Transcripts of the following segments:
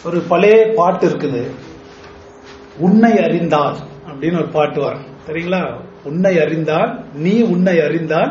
ஒரு பழைய பாட்டு இருக்குது உன்னை அறிந்தால் அப்படின்னு ஒரு பாட்டு வரும் சரிங்களா உன்னை அறிந்தால் நீ உன்னை அறிந்தால்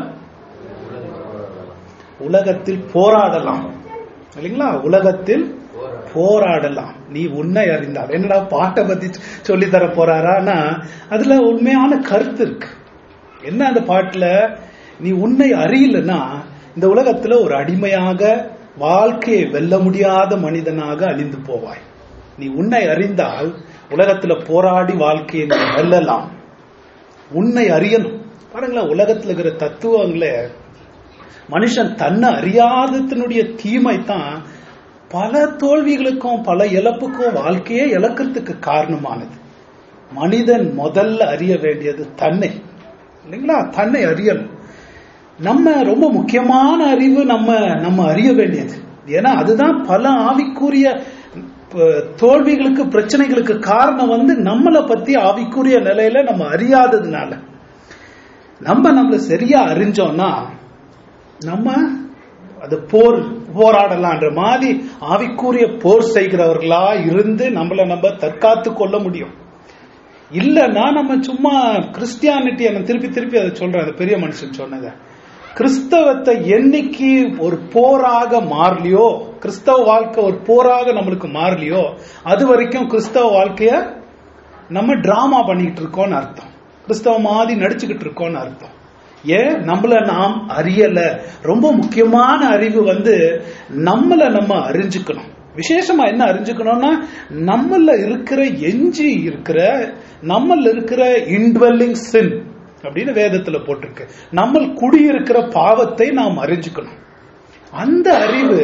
உலகத்தில் போராடலாம் இல்லைங்களா உலகத்தில் போராடலாம் நீ உன்னை அறிந்தால் என்னடா பாட்டை பத்தி சொல்லி தர போறாரான்னா அதுல உண்மையான கருத்து இருக்கு என்ன அந்த பாட்டுல நீ உன்னை அறியலன்னா இந்த உலகத்துல ஒரு அடிமையாக வாழ்க்கையை வெல்ல முடியாத மனிதனாக அழிந்து போவாய் நீ உன்னை அறிந்தால் உலகத்துல போராடி வாழ்க்கையை நீ வெல்லலாம் உன்னை அறியணும் பாருங்களேன் உலகத்துல இருக்கிற தத்துவங்கள மனுஷன் தன்னை அறியாததனுடைய தீமை தான் பல தோல்விகளுக்கும் பல இழப்புக்கும் வாழ்க்கையே இழக்கிறதுக்கு காரணமானது மனிதன் முதல்ல அறிய வேண்டியது தன்னை இல்லைங்களா தன்னை அறியணும் நம்ம ரொம்ப முக்கியமான அறிவு நம்ம நம்ம அறிய வேண்டியது ஏன்னா அதுதான் பல ஆவிக்குரிய ப- தோல்விகளுக்கு பிரச்சனைகளுக்கு காரணம் வந்து நம்மளை பத்தி ஆவிக்குரிய நிலையில நம்ம அறியாததுனால நம்ம நம்மள சரியா அறிஞ்சோம்னா நம்ம அது போர் போராடலான்ற மாதிரி ஆவிக்குரிய போர் செய்கிறவர்களா இருந்து நம்மள நம்ம தற்காத்து கொள்ள முடியும் இல்லைன்னா நம்ம சும்மா கிறிஸ்டியானிட்டி நான் திருப்பி திருப்பி அதை சொல்றேன் அந்த பெரிய மனுஷன் சொன்னதை கிறிஸ்தவத்தை என்னைக்கு ஒரு போராக மாறலையோ கிறிஸ்தவ வாழ்க்கை ஒரு போராக நம்மளுக்கு மாறலையோ அது வரைக்கும் கிறிஸ்தவ வாழ்க்கைய நம்ம டிராமா பண்ணிட்டு இருக்கோம்னு அர்த்தம் கிறிஸ்தவ மாதிரி நடிச்சுக்கிட்டு இருக்கோம்னு அர்த்தம் ஏன் நம்மள நாம் அறியல ரொம்ப முக்கியமான அறிவு வந்து நம்மள நம்ம அறிஞ்சுக்கணும் விசேஷமா என்ன அறிஞ்சுக்கணும்னா நம்மள இருக்கிற எஞ்சி இருக்கிற நம்மள இருக்கிற இன்வெல்லிங் சின் அப்படின்னு வேதத்துல போட்டிருக்கு நம்ம குடியிருக்கிற பாவத்தை நாம் அறிஞ்சுக்கணும் அந்த அறிவு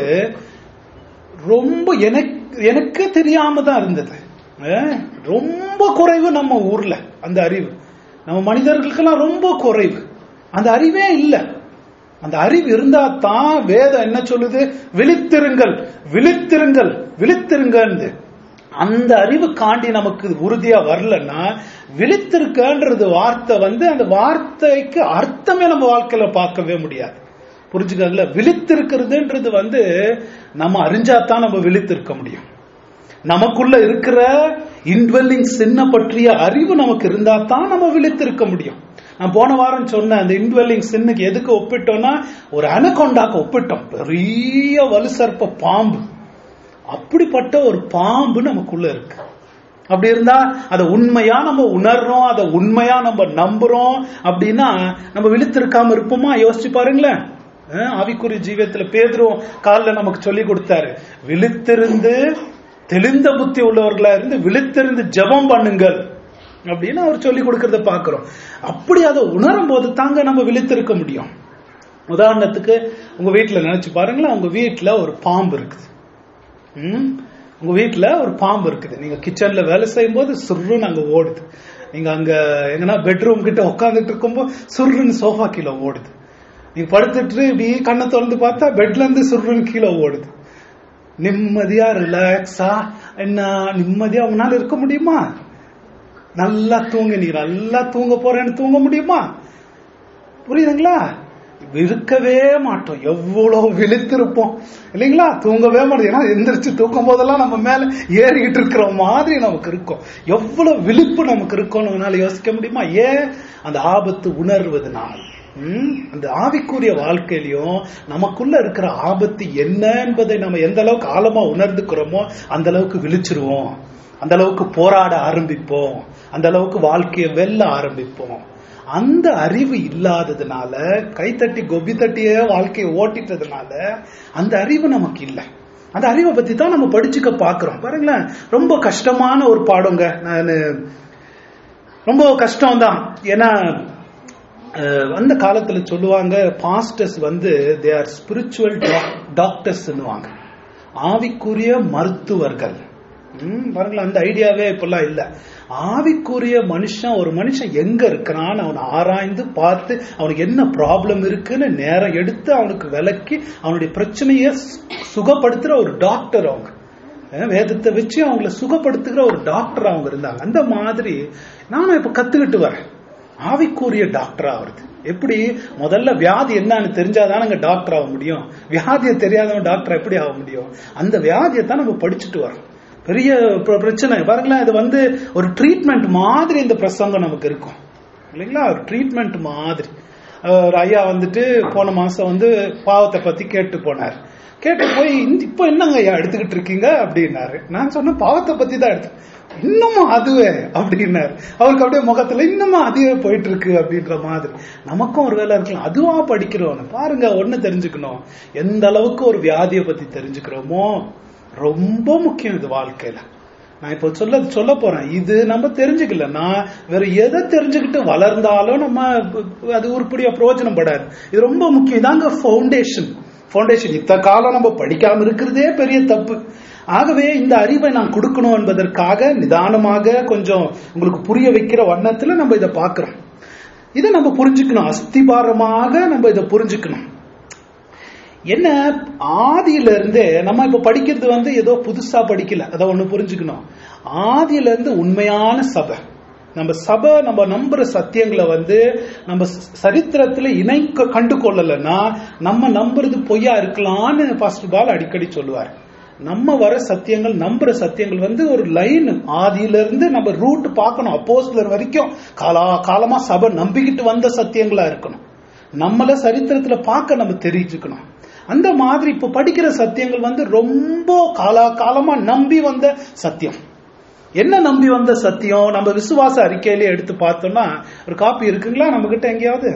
ரொம்ப எனக்கு எனக்கு தெரியாம தான் இருந்தது அஹ், ரொம்ப குறைவு நம்ம ஊர்ல அந்த அறிவு நம்ம மனிதர்களுக்கெல்லாம் ரொம்ப குறைவு அந்த அறிவே இல்ல அந்த அறிவு இருந்தா தான் வேதம் என்ன சொல்லுது விழித்திருங்கள் விழித்திருங்கள் விழித்திருங்கன்னு அந்த அறிவு காண்டி நமக்கு உறுதியா வரலன்னா விழித்திருக்கன்றது வார்த்தை வந்து அந்த வார்த்தைக்கு அர்த்தமே நம்ம வாழ்க்கையில பார்க்கவே முடியாது புரிஞ்சுக்கல விழித்திருக்கிறதுன்றது வந்து நம்ம அறிஞ்சாதான் நம்ம விழித்திருக்க முடியும் நமக்குள்ள இருக்கிற இன்வெல்லிங் சின்ன பற்றிய அறிவு நமக்கு இருந்தா தான் நம்ம விழித்திருக்க முடியும் நான் போன வாரம் சொன்னேன் அந்த இன்வெல்லிங் சின்னுக்கு எதுக்கு ஒப்பிட்டோம்னா ஒரு அனகொண்டாக்கு ஒப்பிட்டோம் பெரிய வலுசற்ப பாம்பு அப்படிப்பட்ட ஒரு பாம்பு நமக்குள்ள இருக்கு அப்படி இருந்தா அதை உண்மையா நம்ம உணர்றோம் அதை உண்மையா நம்ம நம்புறோம் அப்படின்னா நம்ம விழித்திருக்காம இருப்போமா யோசிச்சு பாருங்களேன் அஹ் ஆவிக்குரிய ஜீவியத்துல பேதுரும் காலில் நமக்கு சொல்லி கொடுத்தாரு விழித்திருந்து தெளிந்த புத்தி உள்ளவர்களா இருந்து விழித்திருந்து ஜெபம் பண்ணுங்கள் அப்படின்னு அவர் சொல்லி கொடுக்கறத பாக்குறோம் அப்படி அதை உணரும் போது தாங்க நம்ம விழித்திருக்க முடியும் உதாரணத்துக்கு உங்க வீட்டுல நினைச்சு பாருங்களேன் உங்க வீட்டுல ஒரு பாம்பு இருக்குது ம்? உங்க வீட்டுல ஒரு பாம்பு இருக்குது நீங்க கிச்சன்ல வேலை செய்யும் போது சுருன்னு அங்க ஓடுது நீங்க அங்க எங்கன்னா பெட்ரூம் கிட்ட உட்காந்துட்டு இருக்கும்போது சுருன்னு சோஃபா கீழே ஓடுது நீங்க படுத்துட்டு இப்படி கண்ணை திறந்து பார்த்தா பெட்ல இருந்து சுருன்னு கீழே ஓடுது நிம்மதியா ரிலாக்ஸா என்ன நிம்மதியா உங்களால இருக்க முடியுமா நல்லா தூங்க நீ நல்லா தூங்க போறேன்னு தூங்க முடியுமா புரியுதுங்களா இருக்கவே மாட்டோம் எவ்வளவு விழித்திருப்போம் இல்லைங்களா தூங்கவே மாட்டோம் ஏன்னா எந்திரிச்சு தூக்கும் போதெல்லாம் நம்ம மேல ஏறிக்கிட்டு இருக்கிற மாதிரி நமக்கு இருக்கும் எவ்வளவு விழிப்பு நமக்கு இருக்கும்னு உன்னால யோசிக்க முடியுமா ஏன் அந்த ஆபத்து உணர்வதனால் ம்? அந்த ஆவிக்குரிய வாழ்க்கையிலையும் நமக்குள்ள இருக்கிற ஆபத்து என்ன என்பதை நம்ம எந்த அளவுக்கு ஆழமா உணர்ந்துக்கிறோமோ அந்த அளவுக்கு விழிச்சிருவோம் அந்த அளவுக்கு போராட ஆரம்பிப்போம் அந்த அளவுக்கு வாழ்க்கையை வெல்ல ஆரம்பிப்போம் அந்த அறிவு இல்லாததுனால கைத்தட்டி கொபி தட்டியே வாழ்க்கையை ஓட்டிட்டதுனால அந்த அறிவு நமக்கு இல்லை அந்த அறிவை பத்தி தான் நம்ம படிச்சுக்க பாக்குறோம் பாருங்களேன் ரொம்ப கஷ்டமான ஒரு பாடங்க நான் ரொம்ப கஷ்டம் தான் ஏன்னா அஹ், அந்த காலத்துல சொல்லுவாங்க பாஸ்டர்ஸ் வந்து தே ஆர் ஸ்பிரிச்சுவல் டாக்டர்ஸ் ஆவிக்குரிய மருத்துவர்கள் ம், பாருங்களேன் அந்த ஐடியாவே இப்பெல்லாம் இல்ல ஆவிக்குரிய மனுஷன் ஒரு மனுஷன் எங்க இருக்கிறான்னு அவனை ஆராய்ந்து பார்த்து அவனுக்கு என்ன ப்ராப்ளம் இருக்குன்னு நேரம் எடுத்து அவனுக்கு விளக்கி அவனுடைய பிரச்சனையை சு- சுகப்படுத்துற ஒரு டாக்டர் அவங்க அஹ் வேதத்தை வச்சு அவங்கள சுகப்படுத்துகிற ஒரு டாக்டர் அவங்க இருந்தாங்க அந்த மாதிரி நானும் இப்ப கத்துக்கிட்டு வரேன் ஆவிக்குரிய டாக்டர் ஆகுறது எப்படி முதல்ல வியாதி என்னன்னு தெரிஞ்சாதானங்க டாக்டர் ஆக முடியும் வியாதியை தெரியாதவன் டாக்டர் எப்படி ஆக முடியும் அந்த வியாதியை தான் நம்ம படிச்சுட்டு வரோம் பெரிய பிர- பிரச்சனை பாருங்களேன் இது வந்து ஒரு ட்ரீட்மெண்ட் மாதிரி இந்த பிரசங்கம் நமக்கு இருக்கும் இல்லைங்களா ஒரு ட்ரீட்மெண்ட் மாதிரி அஹ் ஒரு ஐயா வந்துட்டு போன மாசம் வந்து பாவத்தை பத்தி கேட்டு போனார் கேட்டு போய் இந்த- இப்போ என்னங்க ஐயா எடுத்துக்கிட்டு இருக்கீங்க அப்படின்னாரு நான் சொன்னேன் பாவத்தை பத்தி தான் எடுத்து இன்னமும் அதுவே அப்படின்னாரு அவருக்கு அப்படியே முகத்துல இன்னமும் அதுவே போயிட்டு இருக்கு அப்படின்ற மாதிரி நமக்கும் ஒரு வேலை இருக்கலாம் அதுவா படிக்கிறோம் பாருங்க ஒண்ணு தெரிஞ்சுக்கணும் எந்த அளவுக்கு ஒரு வியாதியை பத்தி தெரிஞ்சுக்கிறோமோ ரொம்ப முக்கியம் இது வாழ்க்கையில நான் இப்போ சொல்ல சொல்ல போறேன் இது நம்ம தெரிஞ்சுக்கல நான் வேற எதை தெரிஞ்சுக்கிட்டு வளர்ந்தாலும் நம்ம அது உருப்படியா பிரயோஜனம் படாது இது ரொம்ப முக்கியம் இதாங்க ஃபவுண்டேஷன் ஃபவுண்டேஷன் இத்த காலம் நம்ம படிக்காம இருக்கிறதே பெரிய தப்பு ஆகவே இந்த அறிவை நான் கொடுக்கணும் என்பதற்காக நிதானமாக கொஞ்சம் உங்களுக்கு புரிய வைக்கிற வண்ணத்துல நம்ம இதை பார்க்கிறோம் இதை நம்ம புரிஞ்சுக்கணும் அஸ்திபாரமாக நம்ம இதை புரிஞ்சுக்கணும் என்ன ஆதியில இருந்தே நம்ம இப்ப படிக்கிறது வந்து ஏதோ புதுசா படிக்கல அதை ஒண்ணு புரிஞ்சுக்கணும் ஆதியில இருந்து உண்மையான சபை நம்ம சபை நம்ம நம்புற சத்தியங்களை வந்து நம்ம சரித்திரத்துல இணைக்க கண்டு கொள்ளலைன்னா நம்ம நம்புறது பொய்யா இருக்கலாம்னு பாஸ்டர் பால் அடிக்கடி சொல்லுவார் நம்ம வர சத்தியங்கள் நம்புற சத்தியங்கள் வந்து ஒரு லைன் ஆதியில இருந்து நம்ம ரூட் பார்க்கணும் அப்போஸ்லர் வரைக்கும் காலா காலமா சபை நம்பிக்கிட்டு வந்த சத்தியங்களா இருக்கணும் நம்மள சரித்திரத்துல பார்க்க நம்ம தெரிஞ்சுக்கணும் அந்த மாதிரி இப்ப படிக்கிற சத்தியங்கள் வந்து ரொம்ப காலா காலமா நம்பி வந்த சத்தியம் என்ன நம்பி வந்த சத்தியம் நம்ம விசுவாச அறிக்கையிலே எடுத்து பார்த்தோம்னா ஒரு காப்பி இருக்குங்களா நம்ம கிட்ட எங்கேயாவது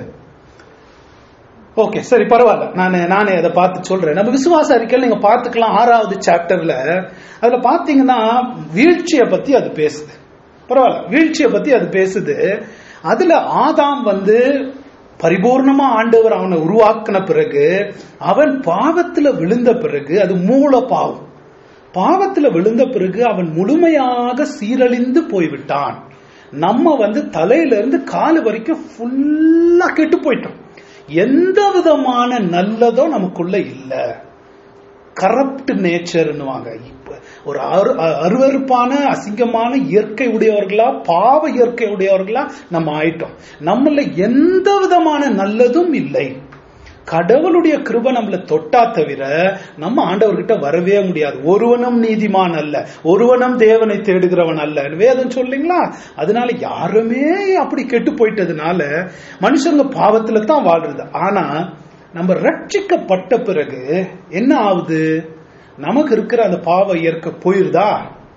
ஓகே சரி பரவாயில்ல நான் நானே அதை பார்த்து சொல்றேன் நம்ம விசுவாச அறிக்கையில் நீங்க பார்த்துக்கலாம் ஆறாவது சாப்டர்ல அதுல பாத்தீங்கன்னா வீழ்ச்சியை பத்தி அது பேசுது பரவாயில்ல வீழ்ச்சியை பத்தி அது பேசுது அதுல ஆதாம் வந்து பரிபூர்ணமா ஆண்டவர் அவனை உருவாக்கின பிறகு அவன் பாவத்துல விழுந்த பிறகு அது மூல பாவம் பாவத்துல விழுந்த பிறகு அவன் முழுமையாக சீரழிந்து போய்விட்டான் நம்ம வந்து தலையில இருந்து காலு வரைக்கும் ஃபுல்லா கெட்டு போயிட்டோம் எந்த விதமான நல்லதோ நமக்குள்ள இல்ல கரப்ட் நேச்சர்னுவாங்க இப்ப ஒரு அரு- அ- அருவருப்பான அசிங்கமான இயற்கை உடையவர்களா பாவ இயற்கை உடையவர்களா நம்ம ஆயிட்டோம் நம்மள எந்த விதமான நல்லதும் இல்லை கடவுளுடைய கிருபை நம்மள தொட்டா தவிர நம்ம ஆண்டவர்கிட்ட வரவே முடியாது ஒருவனும் நீதிமான் அல்ல ஒருவனும் தேவனை தேடுகிறவன் அல்ல வேதம் சொல்லிங்களா அதனால யாருமே அப்படி கெட்டு போயிட்டதுனால மனுஷங்க பாவத்துல தான் வாழ்றது ஆனா நம்ம ரட்சிக்கப்பட்ட பிறகு என்ன ஆகுது நமக்கு இருக்கிற அந்த பாவ இயற்கை போயிருதா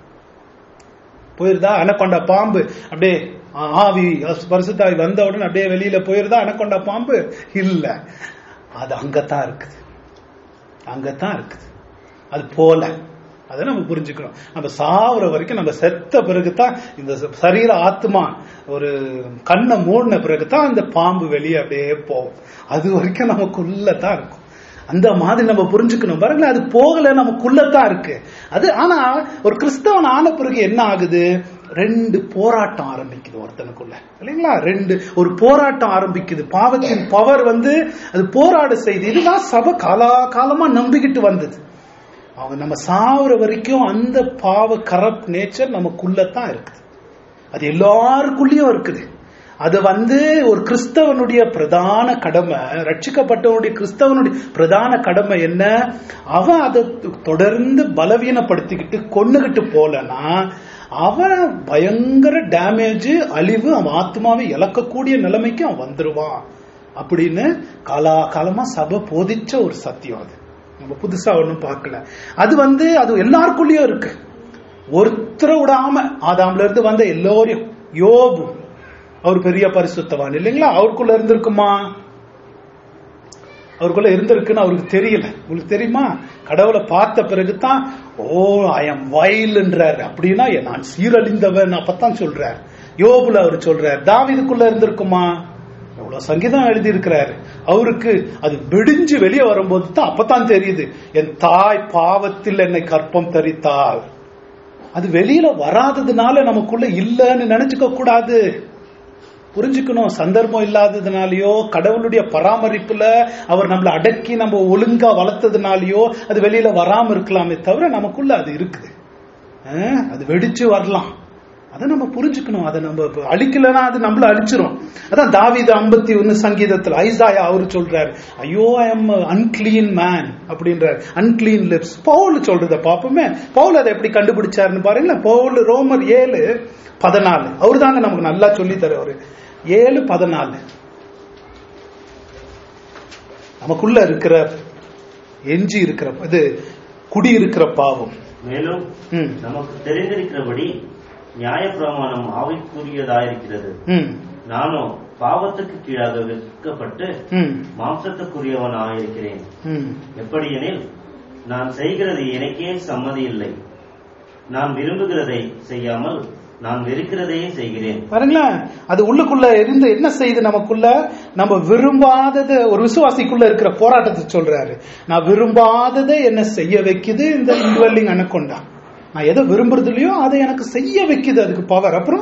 போயிருதா அனக்கொண்டா பாம்பு அப்படியே ஆ- ஆவி பரிசுத்தாவி வந்த உடனே அப்படியே வெளியில போயிருதா அனக்கொண்டா பாம்பு இல்ல அது அங்கத்தான் இருக்குது அங்கத்தான் இருக்குது அது போல அதை நம்ம புரிஞ்சுக்கணும் நம்ம சாவுற வரைக்கும் நம்ம செத்த பிறகுதான் இந்த சரீர ஆத்மா ஒரு கண்ணை மூடின பிறகுதான் அந்த பாம்பு வெளியே அப்படியே போகும் அது வரைக்கும் நமக்குள்ளதான் இருக்கும் அந்த மாதிரி நம்ம புரிஞ்சுக்கணும் பாருங்களேன் அது போகல நமக்குள்ளதான் இருக்கு அது ஆனா ஒரு கிறிஸ்தவன் ஆன பிறகு என்ன ஆகுது ரெண்டு போராட்டம் ஆரம்பிக்குது ஒருத்தனுக்குள்ள இல்லைங்களா ரெண்டு ஒரு போராட்டம் ஆரம்பிக்குது பாவத்தின் பவர் வந்து அது போராட செய்து இதுதான் சபை காலா காலமா நம்பிக்கிட்டு வந்தது அவங்க நம்ம சாவுற வரைக்கும் அந்த பாவ கரப்ட் நேச்சர் நமக்குள்ளதான் இருக்குது அது எல்லாருக்குள்ளயும் இருக்குது அது வந்து ஒரு கிறிஸ்தவனுடைய பிரதான கடமை ரட்சிக்கப்பட்டவனுடைய கிறிஸ்தவனுடைய பிரதான கடமை என்ன அவன் அதை தொடர்ந்து பலவீனப்படுத்திக்கிட்டு கொன்னுகிட்டு போலனா அவன் பயங்கர டேமேஜ் அழிவு அவன் ஆத்மாவை இழக்கக்கூடிய நிலைமைக்கு அவன் வந்துருவான் அப்படின்னு காலா காலமா சபை போதிச்ச ஒரு சத்தியம் அது நம்ம புதுசா ஒண்ணும் பார்க்கல அது வந்து அது எல்லாருக்குள்ளயும் இருக்கு ஒருத்தரை விடாம ஆதாம்ல இருந்து வந்த எல்லோரையும் யோபு அவர் பெரிய பரிசுத்தவான் இல்லைங்களா அவருக்குள்ள இருந்திருக்குமா அவருக்குள்ள இருந்திருக்குன்னு அவருக்கு தெரியல உங்களுக்கு தெரியுமா கடவுளை பார்த்த பிறகுதான் ஓ ஐ எம் வயல்ன்றார் அப்படின்னா நான் சீரழிந்தவன் அப்பதான் சொல்றார் யோபுல அவர் சொல்றார் தாவிதுக்குள்ள இருந்திருக்குமா எவ்வளவு சங்கீதம் எழுதி இருக்கிறாரு அவருக்கு அது வெடிஞ்சு வெளியே வரும்போது தான் அப்பதான் தெரியுது என் தாய் பாவத்தில் என்னை கற்பம் தரித்தாள் அது வெளியில வராததுனால நமக்குள்ள இல்லைன்னு நினைச்சுக்க கூடாது புரிஞ்சுக்கணும் சந்தர்ப்பம் இல்லாததுனாலயோ கடவுளுடைய பராமரிப்புல அவர் நம்மளை அடக்கி நம்ம ஒழுங்கா வளர்த்ததுனாலயோ அது வெளியில வராம இருக்கலாமே தவிர நமக்குள்ள அது இருக்குது அஹ், அது வெடிச்சு வரலாம் அதை நம்ம புரிஞ்சுக்கணும் அதை நம்ம இப்ப அழிக்கலைன்னா அது நம்மள அழிச்சிரும் அதான் தாவீது ஐம்பத்தி ஒன்னு சங்கீதத்துல ஐசாயா அவரு சொல்றாரு ஐயோ ஐ எம் அன்கிளீன் மேன் அப்படின்றார் அன்கிளீன் லிப்ஸ் பவுல் சொல்றத பாப்போமே பவுல் அதை எப்படி கண்டுபிடிச்சாருன்னு பாருங்களேன் பவுல் ரோமர் ஏழு பதினாலு அவரு தாங்க நமக்கு நல்லா சொல்லி தரவர் ஏழு பதினாலு நமக்குள்ள இருக்கிற எஞ்சி இருக்கிற இது குடி இருக்கிற பாவம் மேலும் ம் நமக்கு தெரிந்திருக்கிறபடி நியாயப்பிரமாணம் ஆவிக்குரியதாயிருக்கிறது ம் நானோ பாவத்துக்கு கீழாக விற்கப்பட்டு ம் மாம்சத்துக்குரியவனாயிருக்கிறேன் ம் எப்படியெனில் நான் செய்கிறது எனக்கே சம்மதி இல்லை நான் விரும்புகிறதை செய்யாமல் நான் வெறுக்கிறதையே செய்கிறேன் பாருங்களேன் அது உள்ளுக்குள்ள இருந்து என்ன செய்யுது நமக்குள்ள நம்ம விரும்பாதது ஒரு விசுவாசிக்குள்ள இருக்கிற போராட்டத்தை சொல்றாரு நான் விரும்பாததை என்ன செய்ய வைக்குது இந்த இன்வெல்லிங் அனக்கொண்டா நான் எதை விரும்புறது இல்லையோ அதை எனக்கு செய்ய வைக்குது அதுக்கு பவர் அப்புறம்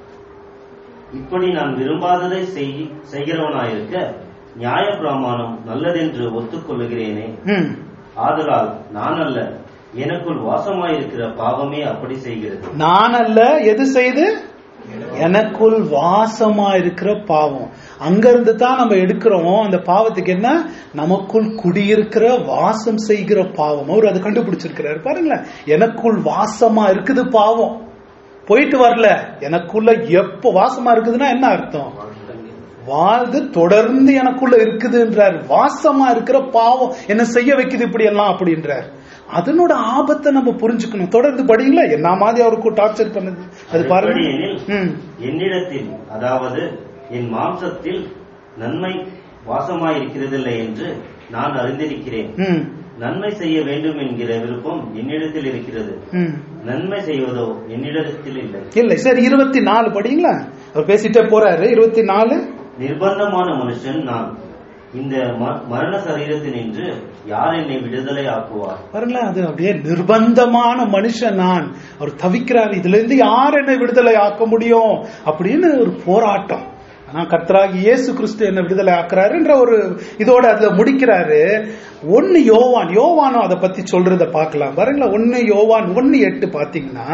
இப்படி நான் விரும்பாததை செய்- செய்கிறவனாயிருக்க நியாயப்பிரமாணம் நல்லதென்று ஒத்துக்கொள்ளுகிறேனே ம் ஆதலால் நான் அல்ல எனக்குள் வாசமாயிருக்கிற பாவமே அப்படி செய்கிறது நான் அல்ல எது செய்து எனக்குள் வாசமா இருக்கிற பாவம் அங்க இருந்து தான் நம்ம எடுக்கிறோம் அந்த பாவத்துக்கு என்ன நமக்குள் குடியிருக்கிற வாசம் செய்கிற பாவம் அவர் அதை கண்டுபிடிச்சிருக்கிறாரு பாருங்களேன் எனக்குள் வாசமா இருக்குது பாவம் போயிட்டு வரல எனக்குள்ள எப்போ வாசமா இருக்குதுன்னா என்ன அர்த்தம் வாழ்ந்து தொடர்ந்து எனக்குள்ள இருக்குதுன்றார் வாசமா இருக்கிற பாவம் என்ன செய்ய வைக்குது இப்படி எல்லாம் அப்படின்றார் அதனோட ஆபத்தை நம்ம புரிஞ்சுக்கணும் தொடர்ந்து படிங்களா என்ன மாதிரி அவருக்கு டார்ச்சர் பண்ணுது அது பாருங்க எப்படியெனில் ம் என்னிடத்தில் அதாவது என் மாம்சத்தில் நன்மை வாசமாயிருக்கிறதில்லை என்று நான் அறிந்திருக்கிறேன் ம் நன்மை செய்ய வேண்டும் என்கிற விருப்பம் என்னிடத்தில் இருக்கிறது ம் நன்மை செய்வதோ என்னிடத்தில் இல்லை இல்லை சரி இருபத்தி நாலு படிங்களா அவர் பேசிட்டே போறாரு இருபத்தி நாலு நிர்பந்தமான மனுஷன் நான் இந்த ம- மரண சரீரத்தினின்று யார் என்னை விடுதலை ஆக்குவார் பாருங்களேன் அது அப்படியே நிர்பந்தமான மனுஷன் நான் அவர் தவிக்கிறார் இதுல இருந்து யார் என்னை விடுதலை ஆக்க முடியும் அப்படின்னு ஒரு போராட்டம் ஆனா கர்த்தராகி இயேசு கிறிஸ்து என்ன விடுதலை ஆக்குறாருன்ற ஒரு இதோட அதுல முடிக்கிறாரு ஒன்னு யோவான் யோவானும் அதை பத்தி சொல்றத பார்க்கலாம் பாருங்களேன் ஒன்னு யோவான் ஒன்னு எட்டு பாத்தீங்கன்னா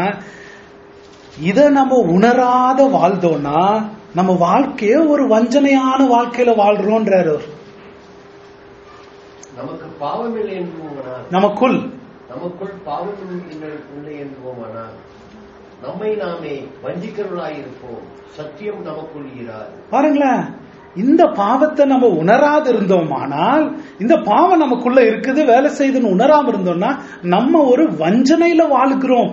இத நம்ம உணராத வாழ்ந்தோம்னா நம்ம வாழ்க்கைய ஒரு வஞ்சனையான வாழ்க்கையில வாழ்றோன்றாரு அவர் நமக்கு பாவமில்லை என்போமானால் நமக்குள் நமக்குள் பாவம் இல்லை என்போமானால் நம்மை நாமே வஞ்சிக்கிறவர்களாயிருப்போம் சத்தியம் நமக்குள் இராது பாருங்களேன் இந்த பாவத்தை நம்ம உணராது இருந்தோமானால் இந்த பாவம் நமக்குள்ள இருக்குது வேலை செய்யுதுன்னு உணராம இருந்தோம்னா நம்ம ஒரு வஞ்சனையில வாழுகிறோம்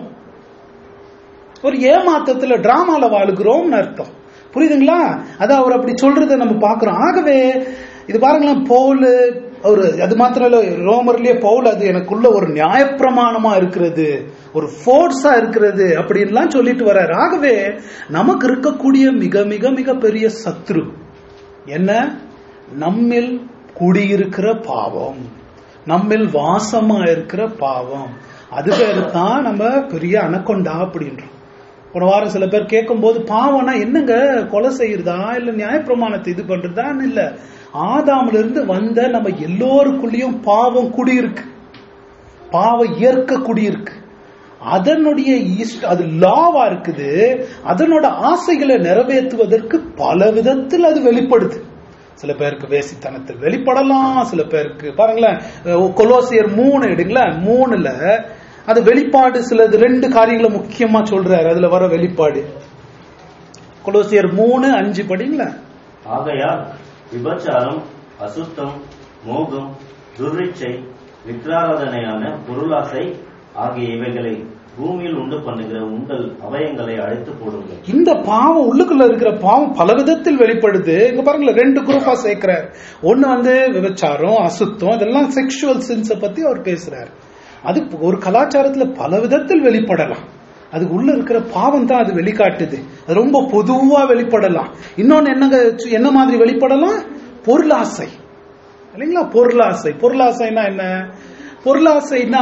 ஒரு ஏமாத்தத்துல டிராமால வாழுகிறோம்னு அர்த்தம் புரியுதுங்களா அது அவர் அப்படி சொல்றதை நம்ம பார்க்கிறோம் ஆகவே இது பாருங்களேன் பவுல் ஒரு அது மாத்திரம் இல்ல ரோமர்லயே பவுல் அது எனக்குள்ள ஒரு நியாயப்பிரமாணமா இருக்கிறது ஒரு ஃபோர்ஸா இருக்கிறது அப்படின்லாம் சொல்லிட்டு வர்றாரு ஆகவே நமக்கு இருக்கக்கூடிய மிக மிக மிக பெரிய சத்ரு என்ன நம்மில் குடியிருக்கிற பாவம் நம்மில் வாசமா இருக்கிற பாவம் அது பேரு தான் நம்ம பெரிய அனக்கொண்டா அப்படின்றோம் போன வாரம் சில பேர் கேட்கும்போது பாவம்னா என்னங்க கொலை செய்யறதா இல்ல நியாயப்பிரமாணத்தை இது பண்றதான்னு இல்ல ஆதாம்ல இருந்து வந்த நம்ம எல்லோருக்குள்ளேயும் பாவம் குடியிருக்கு பாவ இயற்க குடியிருக்கு அதனுடைய இஷ்ட அது லாவா இருக்குது அதனோட ஆசைகளை நிறைவேற்றுவதற்கு பல விதத்தில் அது வெளிப்படுது சில பேருக்கு வேசித்தனத்தில் வெளிப்படலாம் சில பேருக்கு பாருங்களேன் அஹ் கொலோசியர் மூணு எடுங்களேன் மூணுல அது வெளிப்பாடு சிலது ரெண்டு காரியங்களை முக்கியமா சொல்றாரு அதுல வர வெளிப்பாடு கொலோசியர் மூணு அஞ்சு படிங்களேன் ஆகையால் விபச்சாரம் அசுத்தம் மோகம் துர்ரிச்சை விக்கிராராதனையான பொருளாசை ஆகிய இவைகளை பூமியில் உண்டு பண்ணுகிற உங்கள் அவயங்களை அழைத்து போடுங்கள் இந்த பாவம் உள்ளுக்குள்ள இருக்கிற பாவம் பல விதத்தில் வெளிப்படுது இங்க பாருங்களேன் ரெண்டு குரூப்பா சேர்க்கிறார் ஒண்ணு வந்து விபச்சாரம் அசுத்தம் இதெல்லாம் செக்ஷுவல் சின்ஸ பத்தி அவர் பேசுறாரு அது ஒரு கலாச்சாரத்துல பல விதத்தில் வெளிப்படலாம் அதுக்கு உள்ள இருக்கிற பாவம் தான் அது வெளிக்காட்டுது அது ரொம்ப பொதுவா வெளிப்படலாம் இன்னொன்னு என்னங்க என்ன மாதிரி வெளிப்படலாம் பொருளாசை இல்லைங்களா பொருளாசை பொருளாசைனா என்ன பொருளாசைனா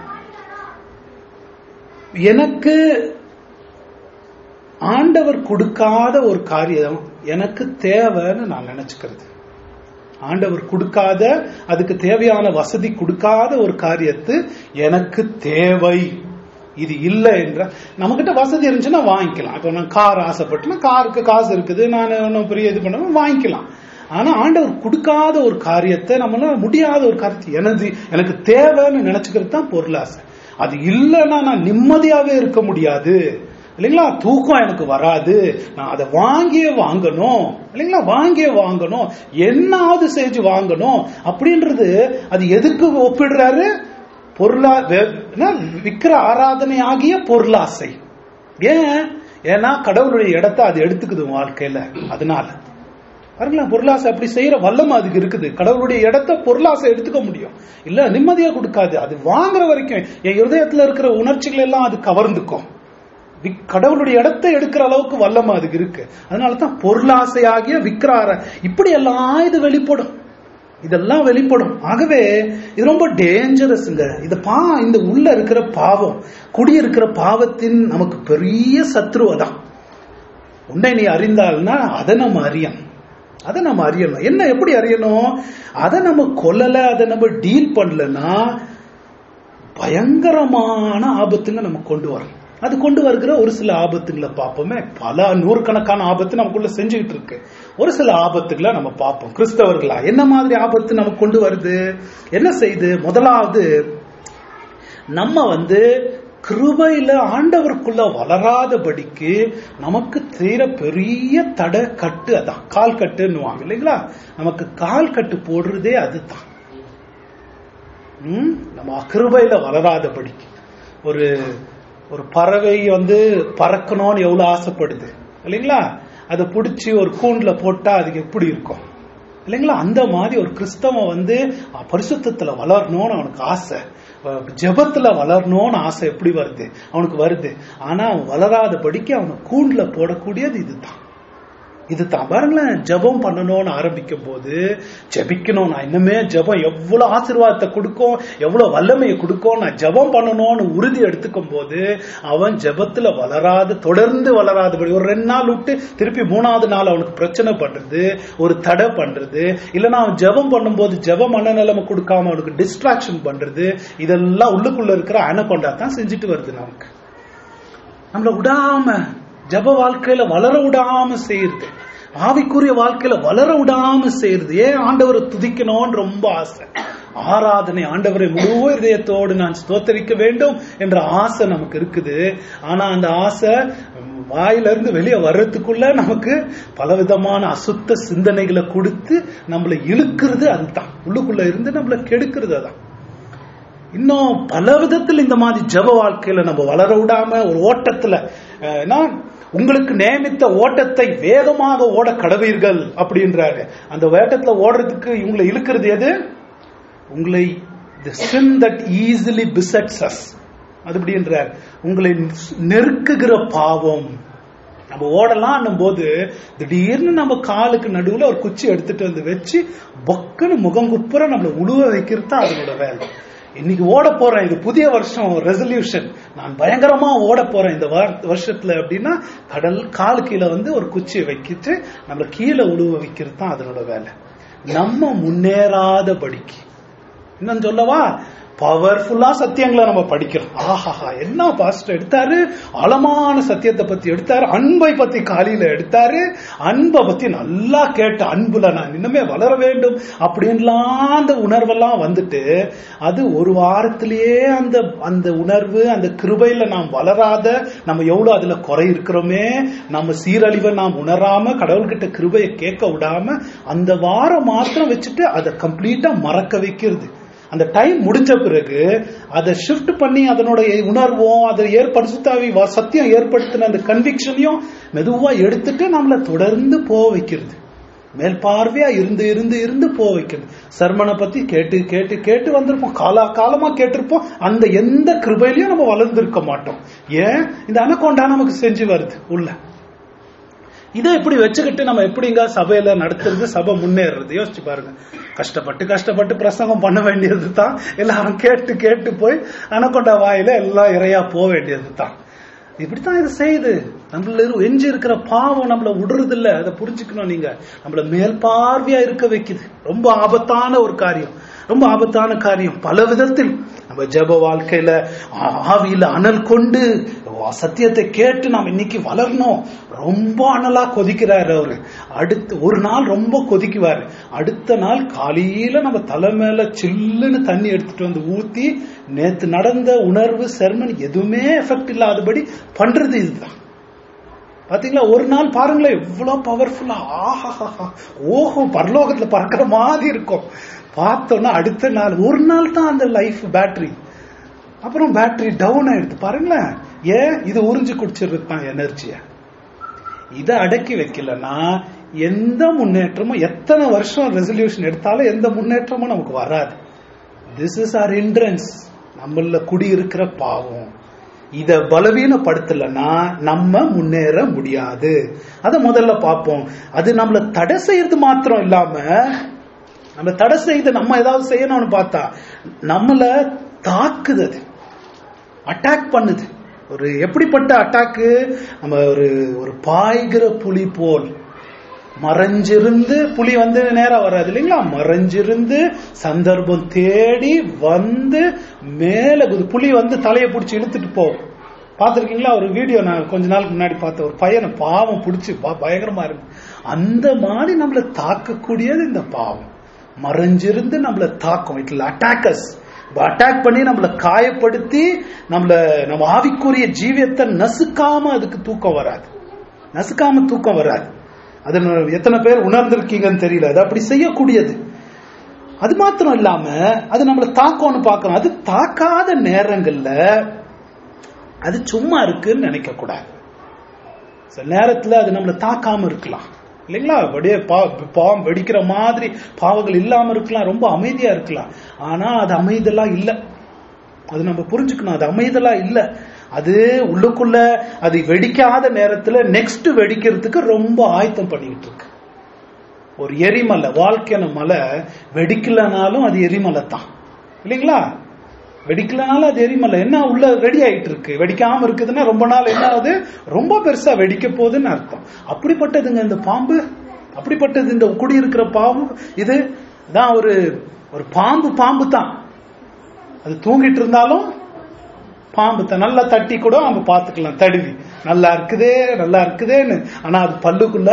எனக்கு ஆண்டவர் கொடுக்காத ஒரு காரியம் எனக்கு தேவைன்னு நான் நினைச்சுக்கிறது ஆண்டவர் கொடுக்காத அதுக்கு தேவையான வசதி கொடுக்காத ஒரு காரியத்து எனக்கு தேவை இது இல்லை என்ற நம்மகிட்ட வசதி இருந்துச்சுன்னா வாங்கிக்கலாம் இப்போ நான் கார் ஆசைப்பட்டுனா காருக்கு காசு இருக்குது நான் ஒன்றும் பெரிய இது பண்ண வாங்கிக்கலாம் ஆனா ஆண்டவர் கொடுக்காத ஒரு காரியத்தை நம்மளால முடியாத ஒரு காரியத்தை எனது எனக்கு தேவைன்னு நினைச்சுக்கிறது தான் பொருளாசை அது இல்லைன்னா நான் நிம்மதியாவே இருக்க முடியாது இல்லைங்களா தூக்கம் எனக்கு வராது நான் அதை வாங்கியே வாங்கணும் இல்லைங்களா வாங்கியே வாங்கணும் என்னாவது செஞ்சு வாங்கணும் அப்படின்றது அது எதுக்கு ஒப்பிடுறாரு பொருளா வே- என்ன? விக்கிர ஆராதனை ஆகிய பொருளாசை ஏன் ஏன்னா கடவுளுடைய இடத்தை அது எடுத்துக்குது உன் வாழ்க்கையில அதனால பாருங்களேன் பொருளாசை அப்படி செய்யற வல்லமை அதுக்கு இருக்குது கடவுளுடைய இடத்தை பொருளாசை எடுத்துக்க முடியும் இல்ல நிம்மதியா கொடுக்காது அது வாங்குற வரைக்கும் என் இருதயத்துல இருக்கிற உணர்ச்சிகள் எல்லாம் அது கவர்ந்துக்கும் வி- கடவுளுடைய இடத்தை எடுக்கிற அளவுக்கு வல்லமை அதுக்கு இருக்கு அதனாலதான் பொருளாசையாகிய விக்கிரார இப்படி எல்லாம் இது வெளிப்படும் இதெல்லாம் வெளிப்படும் ஆகவே இது ரொம்ப டேஞ்சரஸ்ங்க இது பா இந்த உள்ள இருக்கிற பாவம் குடியிருக்கிற பாவத்தின் நமக்கு பெரிய சத்ருவதான் உன்னை நீ அறிந்தால்னா அதை நம்ம அறியணும் அதை நம்ம அறியணும் என்ன எப்படி அறியணும் அதை நம்ம கொல்லல அதை நம்ம டீல் பண்ணலன்னா பயங்கரமான ஆபத்துங்க நம்ம கொண்டு வரும் அது கொண்டு வருகிற ஒரு சில ஆபத்துங்களை பார்ப்போமே பல நூறுக்கணக்கான ஆபத்து நமக்குள்ள செஞ்சுக்கிட்டு இருக்கு ஒரு சில ஆபத்துகளை நம்ம பார்ப்போம் கிறிஸ்தவர்களா என்ன மாதிரி ஆபத்து நமக்கு கொண்டு வருது என்ன செய்யுது முதலாவது நம்ம வந்து கிருபையில ஆண்டவருக்குள்ள வளராதபடிக்கு நமக்கு தீர பெரிய தடை கட்டு அதான் கால் கட்டுன்னுவாங்க இல்லைங்களா நமக்கு கால் கட்டு போடுறதே அதுதான் ம்? நம்ம கிருபையில வளராதபடிக்கு ஒரு ஒரு பறவை வந்து பறக்கணும்னு எவ்வளவு ஆசைப்படுது இல்லைங்களா அதை பிடிச்சி ஒரு கூண்டுல போட்டா அதுக்கு எப்படி இருக்கும் இல்லைங்களா அந்த மாதிரி ஒரு கிறிஸ்தவன் வந்து அஹ், பரிசுத்தத்துல வளரணும்னு அவனுக்கு ஆசை அஹ், ஜெபத்துல வளரணும்னு ஆசை எப்படி வருது அவனுக்கு வருது ஆனா அவன் வளராதபடிக்கு அவனை கூண்டுல போடக்கூடியது இதுதான் இதுதான் பாருங்களேன் ஜெபம் பண்ணணும்னு ஆரம்பிக்கும் போது ஜெபிக்கணும் நான் இன்னுமே ஜெபம் எவ்வளவு ஆசீர்வாதத்தை கொடுக்கும் எவ்வளவு வல்லமையை கொடுக்கும் நான் ஜெபம் பண்ணணும்னு உறுதி எடுத்துக்கும் போது அவன் ஜெபத்துல வளராத தொடர்ந்து வளராதபடி ஒரு ரெண்டு நாள் விட்டு திருப்பி மூணாவது நாள் அவனுக்கு பிரச்சனை பண்றது ஒரு தடை பண்றது இல்லைன்னா அவன் ஜெபம் பண்ணும்போது ஜெப மனநிலைமை கொடுக்காம அவனுக்கு டிஸ்ட்ராக்ஷன் பண்றது இதெல்லாம் உள்ளுக்குள்ள இருக்கிற அனகொண்டா தான் செஞ்சுட்டு வருது நமக்கு நம்மள விடாம ஜப வாழ்க்கையில வளர விடாம செய்யுது ஆவிக்குரிய வாழ்க்கையில வளர விடாம செய்யுது ஏன் ஆண்டவரை துதிக்கணும்னு ரொம்ப ஆசை ஆராதனை ஆண்டவரை முழு இதயத்தோடு நான் ஸ்தோத்தரிக்க வேண்டும் என்ற ஆசை நமக்கு இருக்குது ஆனா அந்த ஆசை ம், வாயில இருந்து வெளியே வர்றதுக்குள்ள நமக்கு பலவிதமான அசுத்த சிந்தனைகளை கொடுத்து நம்மளை இழுக்கிறது அதுதான் உள்ளுக்குள்ள இருந்து நம்மளை கெடுக்கிறது அதான் இன்னும் பல விதத்தில் இந்த மாதிரி ஜப வாழ்க்கையில நம்ம வளர விடாம ஒரு ஓட்டத்துல அஹ், நான் உங்களுக்கு நியமித்த ஓட்டத்தை வேகமாக ஓட கடவீர்கள் அப்படின்றாரு அந்த வேட்டத்துல ஓடுறதுக்கு இவங்களை இழுக்கிறது எது உங்களை the sin that easily besets us அது அப்படின்றார் உங்களை நெருக்குகிற பாவம் நம்ம ஓடலாம் போது திடீர்னு நம்ம காலுக்கு நடுவுல ஒரு குச்சி எடுத்துட்டு வந்து வச்சு பொக்குன்னு முகங்குப்புற நம்மள உழுவ வைக்கிறது தான் அதனோட வேலை இன்னைக்கு ஓட போறேன் இது புதிய வருஷம் ரெசல்யூஷன் நான் பயங்கரமா ஓட போறேன் இந்த வார- வருஷத்துல அப்படின்னா கடல் காலு கீழே வந்து ஒரு குச்சியை வைக்கிட்டு நம்மள கீழே உழுவ வைக்கிறது தான் அதனோட வேலை நம்ம முன்னேறாதபடிக்கு இன்னும் சொல்லவா பவர்ஃபுல்லா சத்தியங்களை நம்ம படிக்கிறோம் ஆஹாஹா என்ன பாஸ்டர் எடுத்தாரு ஆழமான சத்தியத்தை பத்தி எடுத்தாரு அன்பை பத்தி காலையில எடுத்தாரு அன்பை பத்தி நல்லா கேட்ட அன்புல நான் இன்னுமே வளர வேண்டும் அப்படின்லாம் அந்த உணர்வெல்லாம் வந்துட்டு அது ஒரு வாரத்திலேயே அந்த அந்த உணர்வு அந்த கிருபையில நாம் வளராத நம்ம எவ்வளவு அதுல குறை இருக்கிறோமே நம்ம சீரழிவை நாம் உணராம கடவுள்கிட்ட கிருபையை கேட்க விடாம அந்த வாரம் மாத்திரம் வச்சுட்டு அதை கம்ப்ளீட்டா மறக்க வைக்கிறது அந்த டைம் முடிஞ்ச பிறகு அதை ஷிஃப்ட் பண்ணி அதனுடைய உணர்வும் அதை ஏற்படுத்தாவி சத்தியம் ஏற்படுத்தின அந்த கன்விக்ஷனையும் மெதுவா எடுத்துட்டு நம்மளை தொடர்ந்து போக வைக்கிறது மேல் பார்வையா இருந்து இருந்து இருந்து போக வைக்கிறது சர்மனை பத்தி கேட்டு கேட்டு கேட்டு வந்திருப்போம் காலா காலமா கேட்டிருப்போம் அந்த எந்த கிருபையிலயும் நம்ம வளர்ந்திருக்க மாட்டோம் ஏன் இந்த அனகொண்டா நமக்கு செஞ்சு வருது உள்ள இதை இப்படி வச்சுக்கிட்டு நம்ம எப்படிங்க சபையில நடத்துறது சபை முன்னேறுறது யோசிச்சு பாருங்க கஷ்டப்பட்டு கஷ்டப்பட்டு பிரசங்கம் பண்ண வேண்டியது தான் எல்லாரும் கேட்டு கேட்டு போய் அனக்கொண்டா வாயில எல்லாம் இறையா போக வேண்டியது தான் இப்படித்தான் இது செய்யுது நம்மள இரு- எஞ்சி இருக்கிற பாவம் நம்மள விடுறது இல்ல அதை புரிஞ்சுக்கணும் நீங்க நம்மள மேல் பார்வையா இருக்க வைக்குது ரொம்ப ஆபத்தான ஒரு காரியம் ரொம்ப ஆபத்தான காரியம் பல விதத்தில் நம்ம ஜெப வாழ்க்கையில ஆ- ஆவியில அனல் கொண்டு சத்தியத்தை கேட்டு நாம் இன்னைக்கு வளரணும் ரொம்ப அனலா கொதிக்கிறாரு அவரு அடுத்து ஒரு நாள் ரொம்ப கொதிக்குவாரு அடுத்த நாள் காலையில நம்ம தலை மேல சில்லுன்னு தண்ணி எடுத்துட்டு வந்து ஊத்தி நேத்து நடந்த உணர்வு செர்மன் எதுவுமே எஃபெக்ட் இல்லாதபடி பண்றது இதுதான் பாத்தீங்களா ஒரு நாள் பாருங்களேன் எவ்வளவு பவர்ஃபுல்லா ஆஹா ஓஹோ பரலோகத்துல பறக்கிற மாதிரி இருக்கும் பார்த்தோன்னா அடுத்த நாள் ஒரு நாள் தான் அந்த லைஃப் பேட்டரி அப்புறம் பேட்டரி டவுன் ஆயிடுது பாருங்களேன் ஏன் இது உறிஞ்சு குடிச்சிருக்கு தான் எனர்ஜிய இதை அடக்கி வைக்கலன்னா எந்த முன்னேற்றமும் எத்தனை வருஷம் ரெசல்யூஷன் எடுத்தாலும் எந்த முன்னேற்றமும் நமக்கு வராது திஸ் இஸ் ஆர் இன்ட்ரன்ஸ் நம்மள குடியிருக்கிற பாவம் இத பலவீனப்படுத்தலைன்னா நம்ம முன்னேற முடியாது அத முதல்ல பார்ப்போம் அது நம்மள தடை செய்யறது மாத்திரம் இல்லாம நம்ம தடை செய்து நம்ம ஏதாவது செய்யணும்னு பார்த்தா நம்மள தாக்குது அது அட்டாக் பண்ணுது ஒரு எப்படிப்பட்ட அட்டாக்கு நம்ம ஒரு ஒரு பாய்கிற புலி போல் மறைஞ்சிருந்து புலி வந்து நேரா வராது இல்லைங்களா மறைஞ்சிருந்து சந்தர்ப்பம் தேடி வந்து மேல குதி- புலி வந்து தலையை பிடிச்சி இழுத்துட்டு போகும் பார்த்திருக்கீங்களா ஒரு வீடியோ நான் கொஞ்ச நாளுக்கு முன்னாடி பார்த்தேன் ஒரு பையனை பாவம் பிடிச்சி பா- பயங்கரமா இருக்கு அந்த மாதிரி நம்மள தாக்கக்கூடியது இந்த பாவம் மறைஞ்சிருந்து நம்மள தாக்கும் இட் அட்டாக்கஸ் அட்டாக் பண்ணி நம்மள காயப்படுத்தி நம்மள நம்ம ஆவிக்குரிய ஜீவியத்தை நசுக்காம அதுக்கு தூக்கம் வராது நசுக்காம தூக்கம் வராது அது எத்தனை பேர் உணர்ந்திருக்கீங்கன்னு தெரியல அது அப்படி செய்யக்கூடியது அது மாத்திரம் இல்லாம அது நம்மள தாக்கம்னு பார்க்கணும் அது தாக்காத நேரங்கள்ல அது சும்மா இருக்குன்னு நினைக்க கூடாது சில நேரத்துல அது நம்மள தாக்காம இருக்கலாம் இல்லைங்களா அப்படியே பா- பாவம் வெடிக்கிற மாதிரி பாவங்கள் இல்லாம இருக்கலாம் ரொம்ப அமைதியா இருக்கலாம் ஆனா அது அமைதலா இல்ல அது நம்ம புரிஞ்சுக்கணும் அது அமைதலா இல்ல அது உள்ளுக்குள்ள அது வெடிக்காத நேரத்துல நெக்ஸ்ட் வெடிக்கிறதுக்கு ரொம்ப ஆயத்தம் பண்ணிக்கிட்டு இருக்கு ஒரு எரிமலை வாழ்க்கையான மலை வெடிக்கலனாலும் அது எரிமலை தான் இல்லைங்களா வெடிக்கலனாலும் அது எரிமலை என்ன உள்ள ரெடி ஆயிட்டு இருக்கு வெடிக்காம இருக்குதுன்னா ரொம்ப நாள் என்ன ஆகுது ரொம்ப பெருசா வெடிக்க போகுதுன்னு அர்த்தம் அப்படிப்பட்டதுங்க இந்த பாம்பு அப்படிப்பட்டது இந்த குடியிருக்கிற பாம்பு இது தான் ஒரு ஒரு பாம்பு பாம்பு தான் அது தூங்கிட்டு இருந்தாலும் பாம்பு தான் நல்லா தட்டி கூட நம்ம பார்த்துக்கலாம் தடுவி நல்லா இருக்குதே நல்லா இருக்குதேன்னு ஆனா அது பல்லுக்குள்ள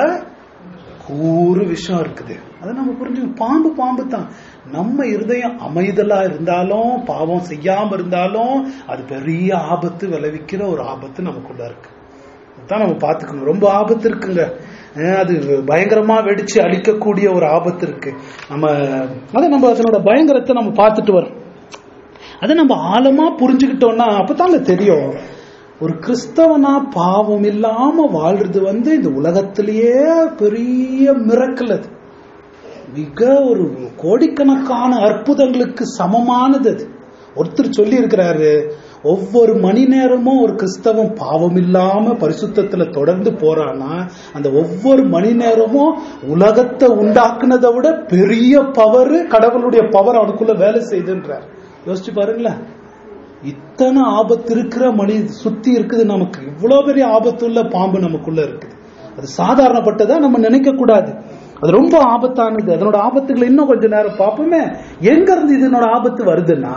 கூறு விஷம் இருக்குது அதை நம்ம புரிஞ்சுக்கணும் பாம்பு பாம்பு தான் நம்ம இருதயம் அமைதலா இருந்தாலும் பாவம் செய்யாம இருந்தாலும் அது பெரிய ஆபத்து விளைவிக்கிற ஒரு ஆபத்து நமக்குள்ள இருக்கு அதான் நம்ம பார்த்துக்கணும் ரொம்ப ஆபத்து இருக்குங்க அஹ் அது பயங்கரமா வெடிச்சு அழிக்கக்கூடிய ஒரு ஆபத்து இருக்கு நம்ம அதை நம்ம அதனோட பயங்கரத்தை நம்ம பார்த்துட்டு வரோம் அதை நம்ம ஆழமா புரிஞ்சுக்கிட்டோம்னா அப்பதாங்க தெரியும் ஒரு கிறிஸ்தவனா பாவம் இல்லாம வாழ்றது வந்து இந்த உலகத்திலேயே பெரிய மிரக்கல் அது மிக ஒரு கோடிக்கணக்கான அற்புதங்களுக்கு சமமானது அது ஒருத்தர் சொல்லி இருக்கிறாரு ஒவ்வொரு மணி நேரமும் ஒரு கிறிஸ்தவன் பாவம் இல்லாம பரிசுத்தத்துல தொடர்ந்து போறானா அந்த ஒவ்வொரு மணி நேரமும் உலகத்தை உண்டாக்குனதை விட பெரிய பவர் கடவுளுடைய பவர் அவனுக்குள்ள வேலை செய்துன்றார் யோசிச்சு பாருங்களேன் இத்தனை ஆபத்து இருக்கிற மணி சுத்தி இருக்குது நமக்கு இவ்வளவு பெரிய ஆபத்துள்ள பாம்பு நமக்குள்ள இருக்குது அது சாதாரணப்பட்டதா நம்ம நினைக்க கூடாது அது ரொம்ப ஆபத்தானது அதனோட ஆபத்துகளை இன்னும் கொஞ்ச நேரம் பார்ப்போமே எங்க இருந்து இதனோட ஆபத்து வருதுன்னா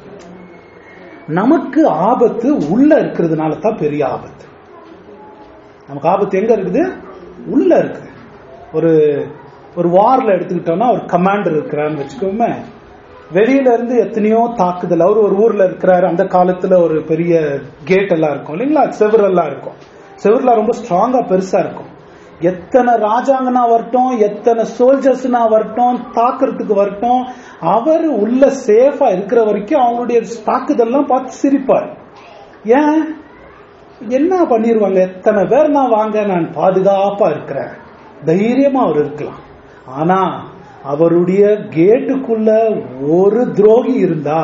நமக்கு ஆபத்து உள்ள இருக்கிறதுனால தான் பெரிய ஆபத்து நமக்கு ஆபத்து எங்க இருக்குது உள்ள இருக்குது ஒரு ஒரு வார்ல எடுத்துக்கிட்டோம்னா ஒரு கமாண்டர் இருக்கிறான்னு வச்சுக்கோமே வெளியில இருந்து எத்தனையோ தாக்குதல் அவர் ஒரு ஊர்ல இருக்கிறாரு அந்த காலத்துல ஒரு பெரிய கேட் எல்லாம் இருக்கும் இல்லைங்களா செவரெல்லாம் இருக்கும் செவர்லாம் ரொம்ப ஸ்ட்ராங்கா பெருசா இருக்கும் எத்தனை ராஜாங்கனா வரட்டும் எத்தனை சோல்ஜர்ஸ்னா வரட்டும் தாக்குறதுக்கு வரட்டும் அவர் உள்ள சேஃபா இருக்கிற வரைக்கும் அவங்களுடைய தாக்குதல்லாம் பார்த்து சிரிப்பார் ஏன் என்ன பண்ணிருவாங்க எத்தனை பேர் நான் வாங்க நான் பாதுகாப்பா இருக்கிறேன் தைரியமா அவர் இருக்கலாம் ஆனா அவருடைய கேட்டுக்குள்ள ஒரு துரோகி இருந்தா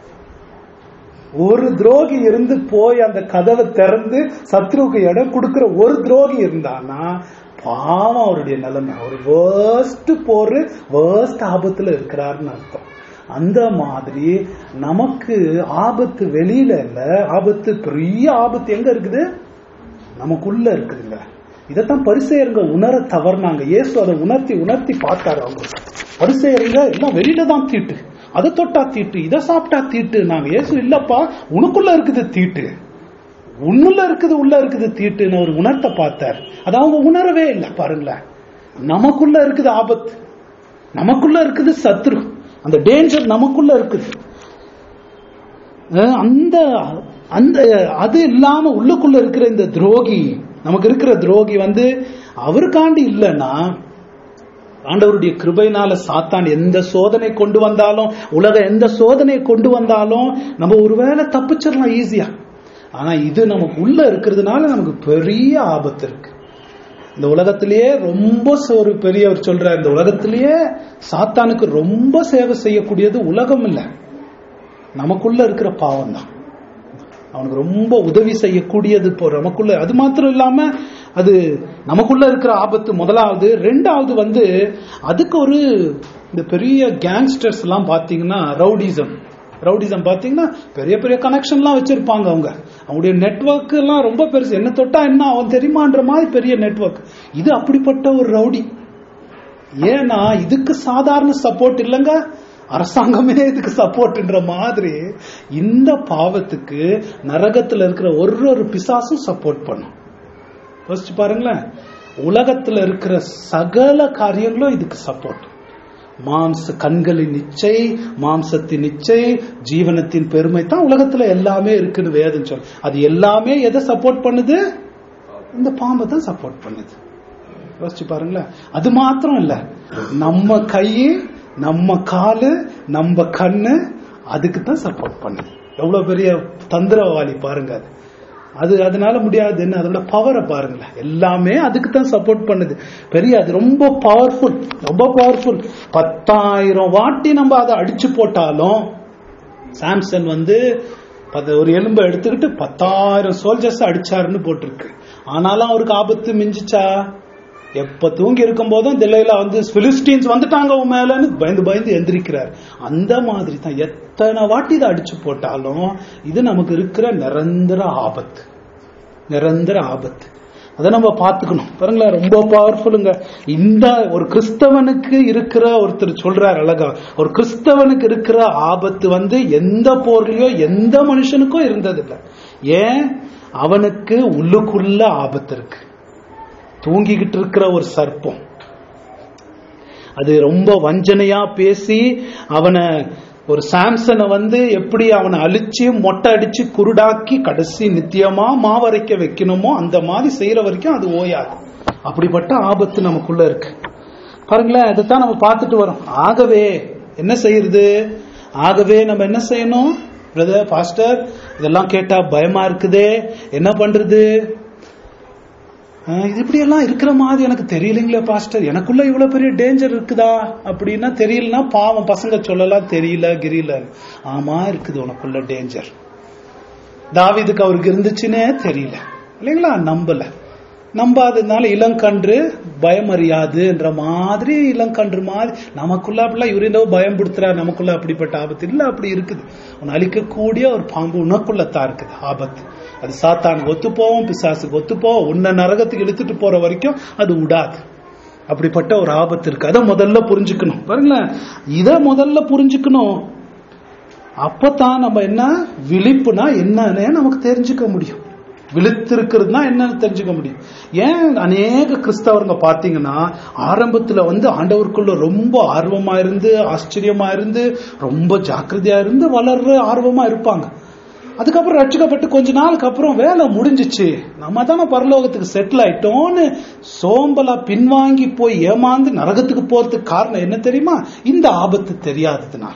ஒரு துரோகி இருந்து போய் அந்த கதவை திறந்து சத்ருவுக்கு இடம் கொடுக்கிற ஒரு துரோகி இருந்தானா பாவம் அவருடைய நிலைமை அவர் வேர்ஸ்ட் போரு வேர்ஸ்ட் ஆபத்துல இருக்கிறாருன்னு அர்த்தம் அந்த மாதிரி நமக்கு ஆபத்து வெளியில இல்ல ஆபத்து பெரிய ஆபத்து எங்க இருக்குது நமக்குள்ள இருக்குதுங்க இதைத்தான் பரிசெயருங்க உணர தவறுனாங்க இயேசு அதை உணர்த்தி உணர்த்தி பார்த்தாரு அவங்க பரிசெயருங்க எல்லாம் வெளியில தான் தீட்டு அதை தொட்டா தீட்டு இதை சாப்பிட்டா தீட்டு நாங்க இயேசு இல்லப்பா உனக்குள்ள இருக்குது தீட்டு உன்னுள்ள இருக்குது உள்ள இருக்குது தீட்டுன்னு ஒரு உணர்த்த பார்த்தார் அது அவங்க உணரவே இல்லை பாருங்களேன் நமக்குள்ள இருக்குது ஆபத்து நமக்குள்ள இருக்குது சத்ரு அந்த டேஞ்சர் நமக்குள்ள இருக்குது அஹ் அந்த அந்த அது இல்லாம உள்ளுக்குள்ள இருக்கிற இந்த துரோகி நமக்கு இருக்கிற துரோகி வந்து அவருக்காண்டி இல்லைன்னா ஆண்டவருடைய கிருபையினால சாத்தான் எந்த சோதனை கொண்டு வந்தாலும் உலக எந்த சோதனை கொண்டு வந்தாலும் நம்ம ஒருவேளை தப்பிச்சிடலாம் ஈஸியா ஆனா இது நமக்கு உள்ள இருக்கிறதுனால நமக்கு பெரிய ஆபத்து இருக்கு இந்த உலகத்திலேயே ரொம்ப ச- ஒரு பெரியவர் சொல்ற இந்த உலகத்திலேயே சாத்தானுக்கு ரொம்ப சேவை செய்யக்கூடியது உலகம் இல்ல நமக்குள்ள இருக்கிற பாவம் தான் அவனுக்கு ரொம்ப உதவி செய்யக்கூடியது இப்போ நமக்குள்ள அது மாத்திரம் இல்லாம அது நமக்குள்ள இருக்கிற ஆபத்து முதலாவது ரெண்டாவது வந்து அதுக்கு ஒரு இந்த பெரிய கேங்ஸ்டர்ஸ் எல்லாம் பாத்தீங்கன்னா ரவுடிசம் ரவுடிசம் பாத்தீங்கன்னா பெரிய பெரிய கனெக்ஷன்லாம் வச்சிருப்பாங்க அவங்க அவங்களுடைய நெட்வொர்க் எல்லாம் ரொம்ப பெருசு என்ன தொட்டா என்ன அவன் தெரியுமான்ற மாதிரி பெரிய நெட்வொர்க் இது அப்படிப்பட்ட ஒரு ரவுடி ஏன்னா இதுக்கு சாதாரண சப்போர்ட் இல்லைங்க அரசாங்கமே இதுக்கு சப்போர்ட்ன்ற மாதிரி இந்த பாவத்துக்கு நரகத்துல இருக்கிற ஒரு ஒரு பிசாசும் சப்போர்ட் பண்ணும் யோசிச்சு பாருங்களேன் உலகத்துல இருக்கிற சகல காரியங்களும் இதுக்கு சப்போர்ட் மாம்ச கண்களின் இச்சை மாம்சத்தின் இச்சை ஜீவனத்தின் பெருமை தான் உலகத்துல எல்லாமே இருக்குன்னு வேதம் சொல் அது எல்லாமே எதை சப்போர்ட் பண்ணுது இந்த பாம்பை தான் சப்போர்ட் பண்ணுது யோசிச்சு பாருங்களேன் அது மாத்திரம் இல்ல நம்ம கை நம்ம காலு நம்ம கண்ணு அதுக்கு தான் சப்போர்ட் பண்ணுது எவ்வளவு பெரிய தந்திரவாளி பாருங்க அது அது அதனால முடியாது என்ன அதோட பவரை பாருங்களேன் எல்லாமே அதுக்கு தான் சப்போர்ட் பண்ணுது பெரிய அது ரொம்ப பவர்ஃபுல் ரொம்ப பவர்ஃபுல் பத்தாயிரம் வாட்டி நம்ம அதை அடிச்சு போட்டாலும் சாம்சன் வந்து பத- ஒரு எலும்பை எடுத்துக்கிட்டு பத்தாயிரம் சோல்ஜர்ஸ் அடிச்சாருன்னு போட்டிருக்கு ஆனாலும் அவருக்கு ஆபத்து மிஞ்சிச்சா எப்ப தூங்கி இருக்கும் போதும் தில்லையில வந்து பிலிஸ்டீன்ஸ் வந்துட்டாங்க உன் மேலன்னு பயந்து பயந்து எந்திரிக்கிறார் அந்த மாதிரி தான் எத்தனை வாட்டி இதை அடிச்சு போட்டாலும் இது நமக்கு இருக்கிற நிரந்தர ஆபத்து நிரந்தர ஆபத்து அதை நம்ம பார்த்துக்கணும் பாருங்களேன் ரொம்ப பவர்ஃபுல்லுங்க இந்த ஒரு கிறிஸ்தவனுக்கு இருக்கிற ஒருத்தர் சொல்றார் அழகா ஒரு கிறிஸ்தவனுக்கு இருக்கிற ஆபத்து வந்து எந்த போர்லயோ எந்த மனுஷனுக்கும் இருந்ததில்லை ஏன் அவனுக்கு உள்ளுக்குள்ள ஆபத்து இருக்கு தூங்கிக்கிட்டு இருக்கிற ஒரு சர்ப்பம் அது ரொம்ப வஞ்சனையா பேசி அவனை ஒரு சாம்சனை வந்து எப்படி அவனை அழிச்சு மொட்டை அடிச்சு குருடாக்கி கடைசி நித்தியமா மாவரைக்க வைக்கணுமோ அந்த மாதிரி செய்யற வரைக்கும் அது ஓயாது அப்படிப்பட்ட ஆபத்து நமக்குள்ள இருக்கு பாருங்களேன் இதைத்தான் நம்ம பார்த்துட்டு வரோம் ஆகவே என்ன செய்யறது ஆகவே நம்ம என்ன செய்யணும் பிரதர் பாஸ்டர் இதெல்லாம் கேட்டா பயமா இருக்குதே என்ன பண்றது ஆஹ் இது இப்படி எல்லாம் இருக்கிற மாதிரி எனக்கு தெரியலைங்களே பாஸ்டர் எனக்குள்ள இவ்வளவு பெரிய டேஞ்சர் இருக்குதா அப்படின்னா தெரியலனா பாவம் பசங்க சொல்லலாம் தெரியல கிரியல ஆமா இருக்குது உனக்குள்ள டேஞ்சர் தாவீதுக்கு அவருக்கு இருந்துச்சுன்னே தெரியல இல்லைங்களா நம்பல நம்பாததுனால இளங்கன்று பயம் அறியாதுன்ற மாதிரி இளங்கன்று மாதிரி நமக்குள்ள அப்படிலாம் இவரு என்னவோ பயம் படுத்துறாரு நமக்குள்ள அப்படிப்பட்ட ஆபத்து இல்ல அப்படி இருக்குது உன்னை அழிக்கக்கூடிய ஒரு பாம்பு உனக்குள்ள தான் இருக்குது ஆபத்து அது சாத்தானுக்கு ஒத்து போவோம் பிசாசுக்கு ஒத்து போவோம் உன்னை நரகத்துக்கு இழுத்துட்டு போற வரைக்கும் அது விடாது அப்படிப்பட்ட ஒரு ஆபத்து இருக்கு அதை முதல்ல புரிஞ்சுக்கணும் பாருங்களேன் இதை முதல்ல புரிஞ்சுக்கணும் அப்பதான் நம்ம என்ன விழிப்புனா என்னன்னு நமக்கு தெரிஞ்சுக்க முடியும் விழித்திருக்கிறதுனா என்னன்னு தெரிஞ்சுக்க முடியும் ஏன் அநேக கிறிஸ்தவருங்க பாத்தீங்கன்னா ஆரம்பத்துல வந்து ஆண்டவருக்குள்ள ரொம்ப ஆர்வமா இருந்து ஆச்சரியமா இருந்து ரொம்ப ஜாக்கிரதையா இருந்து வளர்ற ஆர்வமா இருப்பாங்க அதுக்கப்புறம் ரட்சிக்கப்பட்டு கொஞ்ச நாளுக்கு அப்புறம் வேலை முடிஞ்சிச்சு நம்ம தானே பரலோகத்துக்கு செட்டில் ஆயிட்டோம்னு சோம்பலா பின்வாங்கி போய் ஏமாந்து நரகத்துக்கு போறதுக்கு காரணம் என்ன தெரியுமா இந்த ஆபத்து தெரியாததுனால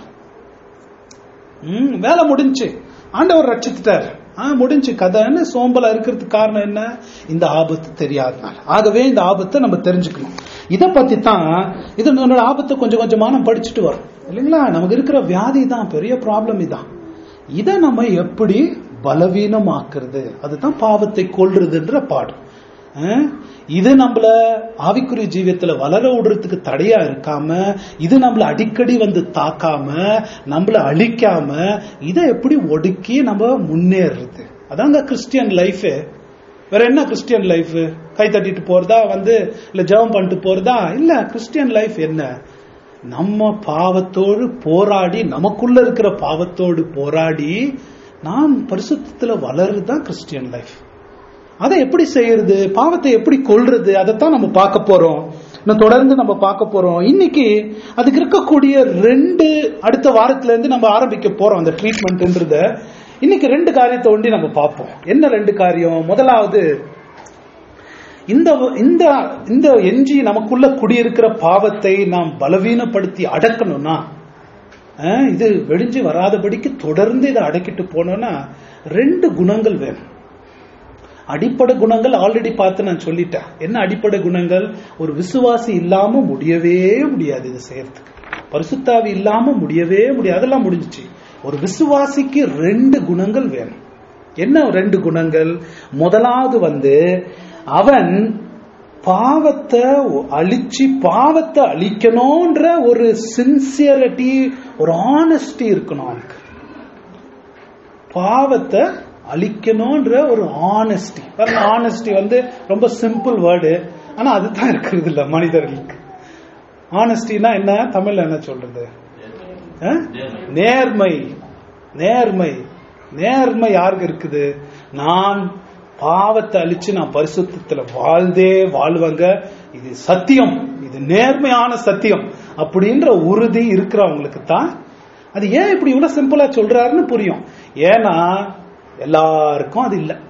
ம் வேலை முடிஞ்சுச்சு ஆண்டவர் ரட்சித்துட்டார் ஆ முடிஞ்சு கதைன்னு சோம்பலா இருக்கிறதுக்கு காரணம் என்ன இந்த ஆபத்து தெரியாதனால ஆகவே இந்த ஆபத்தை நம்ம தெரிஞ்சுக்கணும் இதை பத்தி தான் இது என்னோட ஆபத்தை கொஞ்சம் கொஞ்சமா நம்ம படிச்சுட்டு வரோம் இல்லைங்களா நமக்கு இருக்கிற வியாதி தான் பெரிய ப்ராப்ளம் இதான் இதை நம்ம எப்படி பலவீனமாக்குறது அதுதான் பாவத்தை கொல்றதுன்ற பாடம் அஹ், இது நம்மள ஆவிக்குரிய ஜீவியத்துல வளர விடுறதுக்கு தடையா இருக்காம இது நம்மள அடிக்கடி வந்து தாக்காம நம்மள அழிக்காம இதை எப்படி ஒடுக்கி நம்ம முன்னேறுறது அதாங்க கிறிஸ்டியன் லைஃப் வேற என்ன கிறிஸ்டியன் லைஃப் கை தட்டிட்டு போறதா வந்து இல்ல ஜெபம் பண்ணிட்டு போறதா இல்ல கிறிஸ்டியன் லைஃப் என்ன நம்ம பாவத்தோடு போராடி நமக்குள்ள இருக்கிற பாவத்தோடு போராடி நாம் பரிசுத்தத்துல வளருதுதான் கிறிஸ்டியன் லைஃப் அதை எப்படி செய்யறது பாவத்தை எப்படி கொல்றது அதைத்தான் நம்ம பார்க்க போறோம் இன்னும் தொடர்ந்து நம்ம பார்க்க போறோம் இன்னைக்கு அதுக்கு இருக்கக்கூடிய ரெண்டு அடுத்த வாரத்துல இருந்து நம்ம ஆரம்பிக்க போறோம் அந்த ட்ரீட்மெண்ட்ன்றத இன்னைக்கு ரெண்டு காரியத்தை ஒண்டி நம்ம பார்ப்போம் என்ன ரெண்டு காரியம் முதலாவது இந்த இந்த இந்த எஞ்சி நமக்குள்ள குடியிருக்கிற பாவத்தை நாம் பலவீனப்படுத்தி அடக்கணும்னா அஹ், இது வெடிஞ்சு வராதபடிக்கு தொடர்ந்து இதை அடக்கிட்டு போனோம்னா ரெண்டு குணங்கள் வேணும் அடிப்படை குணங்கள் ஆல்ரெடி பார்த்து நான் சொல்லிட்டேன் என்ன அடிப்படை குணங்கள் ஒரு விசுவாசி இல்லாம முடியவே முடியாது இது செய்யறதுக்கு பரிசுத்தாவி இல்லாம முடியவே முடியாது அதெல்லாம் முடிஞ்சுச்சு ஒரு விசுவாசிக்கு ரெண்டு குணங்கள் வேணும் என்ன ரெண்டு குணங்கள் முதலாவது வந்து அவன் பாவத்தை அழிச்சு பாவத்தை அழிக்கணும்ன்ற ஒரு சின்சியரிட்டி ஒரு ஆனஸ்டி இருக்கணும் அவனுக்கு பாவத்தை அழிக்கணும்ன்ற ஒரு ஆனஸ்டி ஆனஸ்டி வந்து ரொம்ப சிம்பிள் வேர்டு ஆனா அதுதான் இருக்கிறது இல்ல மனிதர்களுக்கு ஆனஸ்டினா என்ன தமிழ்ல என்ன சொல்றது அஹ்? நேர்மை நேர்மை நேர்மை யாருக்கு இருக்குது நான் பாவத்தை அழிச்சு நான் பரிசுத்தத்துல வாழ்ந்தே வாழ்வங்க இது சத்தியம் இது நேர்மையான சத்தியம் அப்படின்ற உறுதி இருக்கிறவங்களுக்கு தான் அது ஏன் இப்படி இவ்வளவு சிம்பிளா சொல்றாருன்னு புரியும் ஏன்னா எல்லாருக்கும் அது இல்லை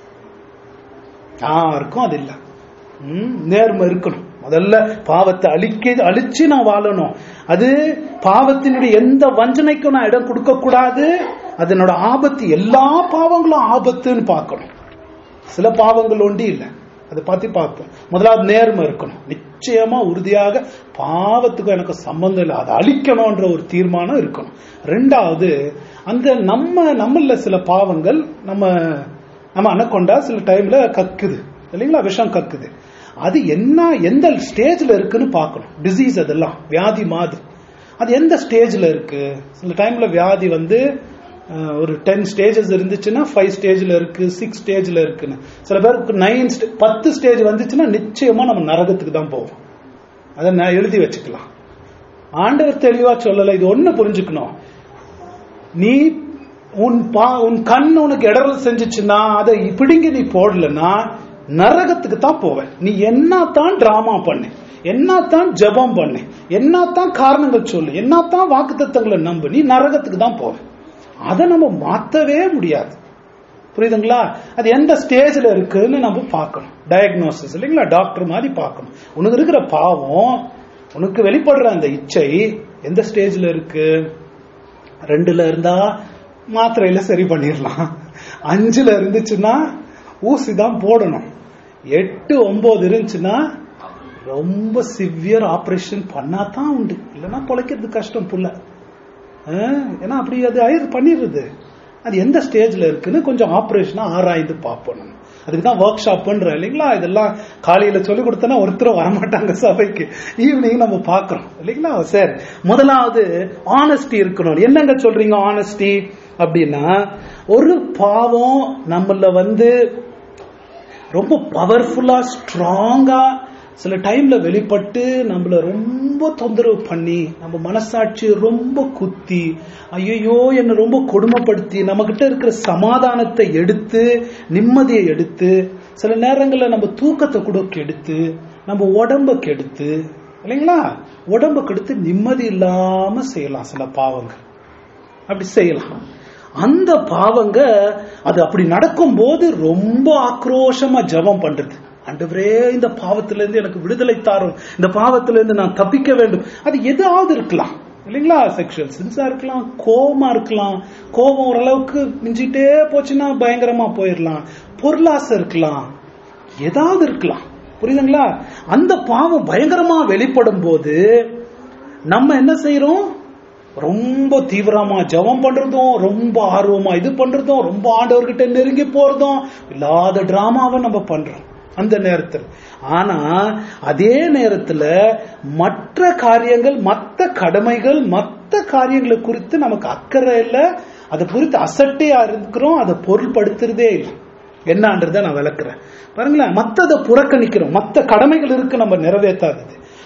யாருக்கும் அது இல்லை ம், நேர்மை இருக்கணும் முதல்ல பாவத்தை அழிக்க அழிச்சு நான் வாழணும் அது பாவத்தினுடைய எந்த வஞ்சனைக்கும் நான் இடம் கொடுக்க கூடாது அதனோட ஆபத்து எல்லா பாவங்களும் ஆபத்துன்னு பார்க்கணும் சில பாவங்கள் ஒண்டி இல்லை அதை பத்தி பார்ப்போம் முதலாவது நேர்மை இருக்கணும் நிச்சயமா உறுதியாக பாவத்துக்கும் எனக்கு சம்பந்தம் இல்லை அதை அழிக்கணும்ன்ற ஒரு தீர்மானம் இருக்கணும் ரெண்டாவது அந்த நம்ம நம்மள சில பாவங்கள் நம்ம நம்ம அனக்கொண்டா சில டைம்ல கக்குது இல்லைங்களா விஷம் கக்குது அது என்ன எந்த ஸ்டேஜ்ல இருக்குன்னு பார்க்கணும் டிசீஸ் அதெல்லாம் வியாதி மாதிரி அது எந்த ஸ்டேஜ்ல இருக்கு சில டைம்ல வியாதி வந்து அஹ், ஒரு டென் ஸ்டேஜஸ் இருந்துச்சுன்னா ஃபைவ் ஸ்டேஜ்ல இருக்கு சிக்ஸ் ஸ்டேஜ்ல இருக்குன்னு சில பேருக்கு நைன் பத்து ஸ்டேஜ் வந்துச்சுன்னா நிச்சயமா நம்ம நரகத்துக்கு தான் போவோம் அதை நான் எழுதி வச்சுக்கலாம் ஆண்டவர் தெளிவா சொல்லல இது ஒண்ணு புரிஞ்சுக்கணும் நீ உன் பா உன் கண் உனக்கு இடரல் செஞ்சுச்சுன்னா அதை பிடுங்கி நீ போடலன்னா நரகத்துக்கு தான் போவேன் நீ என்னத்தான் டிராமா பண்ணு என்னத்தான் ஜெபம் பண்ணு என்னத்தான் காரணங்கள் சொல்லு என்னத்தான் வாக்குத்தத்தங்களை நம்பு நீ நரகத்துக்கு தான் போவேன் அதை நம்ம மாத்தவே முடியாது புரியுதுங்களா அது எந்த ஸ்டேஜ்ல இருக்குன்னு நம்ம பார்க்கணும் டயக்னோசிஸ் இல்லைங்களா டாக்டர் மாதிரி பார்க்கணும் உனக்கு இருக்கிற பாவம் உனக்கு வெளிப்படுற அந்த இச்சை எந்த ஸ்டேஜ்ல இருக்கு ரெண்டுல இருந்தா மாத்திரையில சரி பண்ணிடலாம் அஞ்சுல இருந்துச்சுன்னா ஊசி தான் போடணும் எட்டு ஒன்பது இருந்துச்சுன்னா ரொம்ப சிவியர் ஆபரேஷன் பண்ணா தான் உண்டு இல்லைன்னா பொழைக்கிறது கஷ்டம் புள்ள ஆஹ், ஏன்னா அப்படி அது ஆயுது பண்ணிடுறது அது எந்த ஸ்டேஜ்ல இருக்குன்னு கொஞ்சம் ஆபரேஷனா ஆராய்ந்து பார்ப்போம் நம்ம அதுக்கு தான் ஒர்க் ஷாப் பண்றோம் இல்லைங்களா இதெல்லாம் காலையில சொல்லி கொடுத்தனா ஒருத்தரும் வரமாட்டாங்க சபைக்கு ஈவினிங் நம்ம பார்க்கறோம் இல்லைங்களா சரி முதலாவது ஆனஸ்டி இருக்கணும் என்னங்க சொல்றீங்க ஆனஸ்டி அப்படின்னா ஒரு பாவம் நம்மள வந்து ரொம்ப பவர்ஃபுல்லா ஸ்ட்ராங்கா சில டைம்ல வெளிப்பட்டு நம்மள ரொம்ப தொந்தரவு பண்ணி நம்ம மனசாட்சி ரொம்ப குத்தி ஐயோ என்ன ரொம்ப கொடுமைப்படுத்தி நம்ம கிட்ட இருக்கிற சமாதானத்தை எடுத்து நிம்மதியை எடுத்து சில நேரங்கள்ல நம்ம தூக்கத்தை கூட கெடுத்து நம்ம உடம்ப கெடுத்து இல்லைங்களா உடம்ப கெடுத்து நிம்மதி இல்லாம செய்யலாம் சில பாவங்கள் அப்படி செய்யலாம் அந்த பாவங்க அது அப்படி நடக்கும்போது ரொம்ப ஆக்ரோஷமா ஜெபம் பண்றது ஆண்டவரே இந்த பாவத்திலிருந்து எனக்கு விடுதலை தாரும் இந்த பாவத்திலிருந்து நான் தப்பிக்க வேண்டும் அது எதாவது இருக்கலாம் இல்லைங்களா செக்ஷுவல் சென்ஸா இருக்கலாம் கோபமா இருக்கலாம் கோபம் ஓரளவுக்கு மிஞ்சிட்டே போச்சுன்னா பயங்கரமா போயிடலாம் பொருளாசை இருக்கலாம் ஏதாவது இருக்கலாம் புரியுதுங்களா அந்த பாவம் பயங்கரமா வெளிப்படும் போது நம்ம என்ன செய்யறோம் ரொம்ப தீவிரமா ஜெபம் பண்றதும் ரொம்ப ஆர்வமா இது பண்றதும் ரொம்ப ஆண்டவர்கிட்ட நெருங்கி போறதும் இல்லாத டிராமாவை நம்ம பண்றோம் அந்த நேரத்தில் ஆனா அதே நேரத்துல மற்ற காரியங்கள் மற்ற கடமைகள் மற்ற காரியங்களை குறித்து நமக்கு அக்கறை இல்லை அதை குறித்து அசட்டையா இருக்கிறோம் அதை பொருள்படுத்துறதே இல்லை என்னன்றத நான் விளக்குறேன் பாருங்களேன் மத்ததை புறக்கணிக்கிறோம் மத்த கடமைகள் இருக்கு நம்ம நிறைவேற்றாதது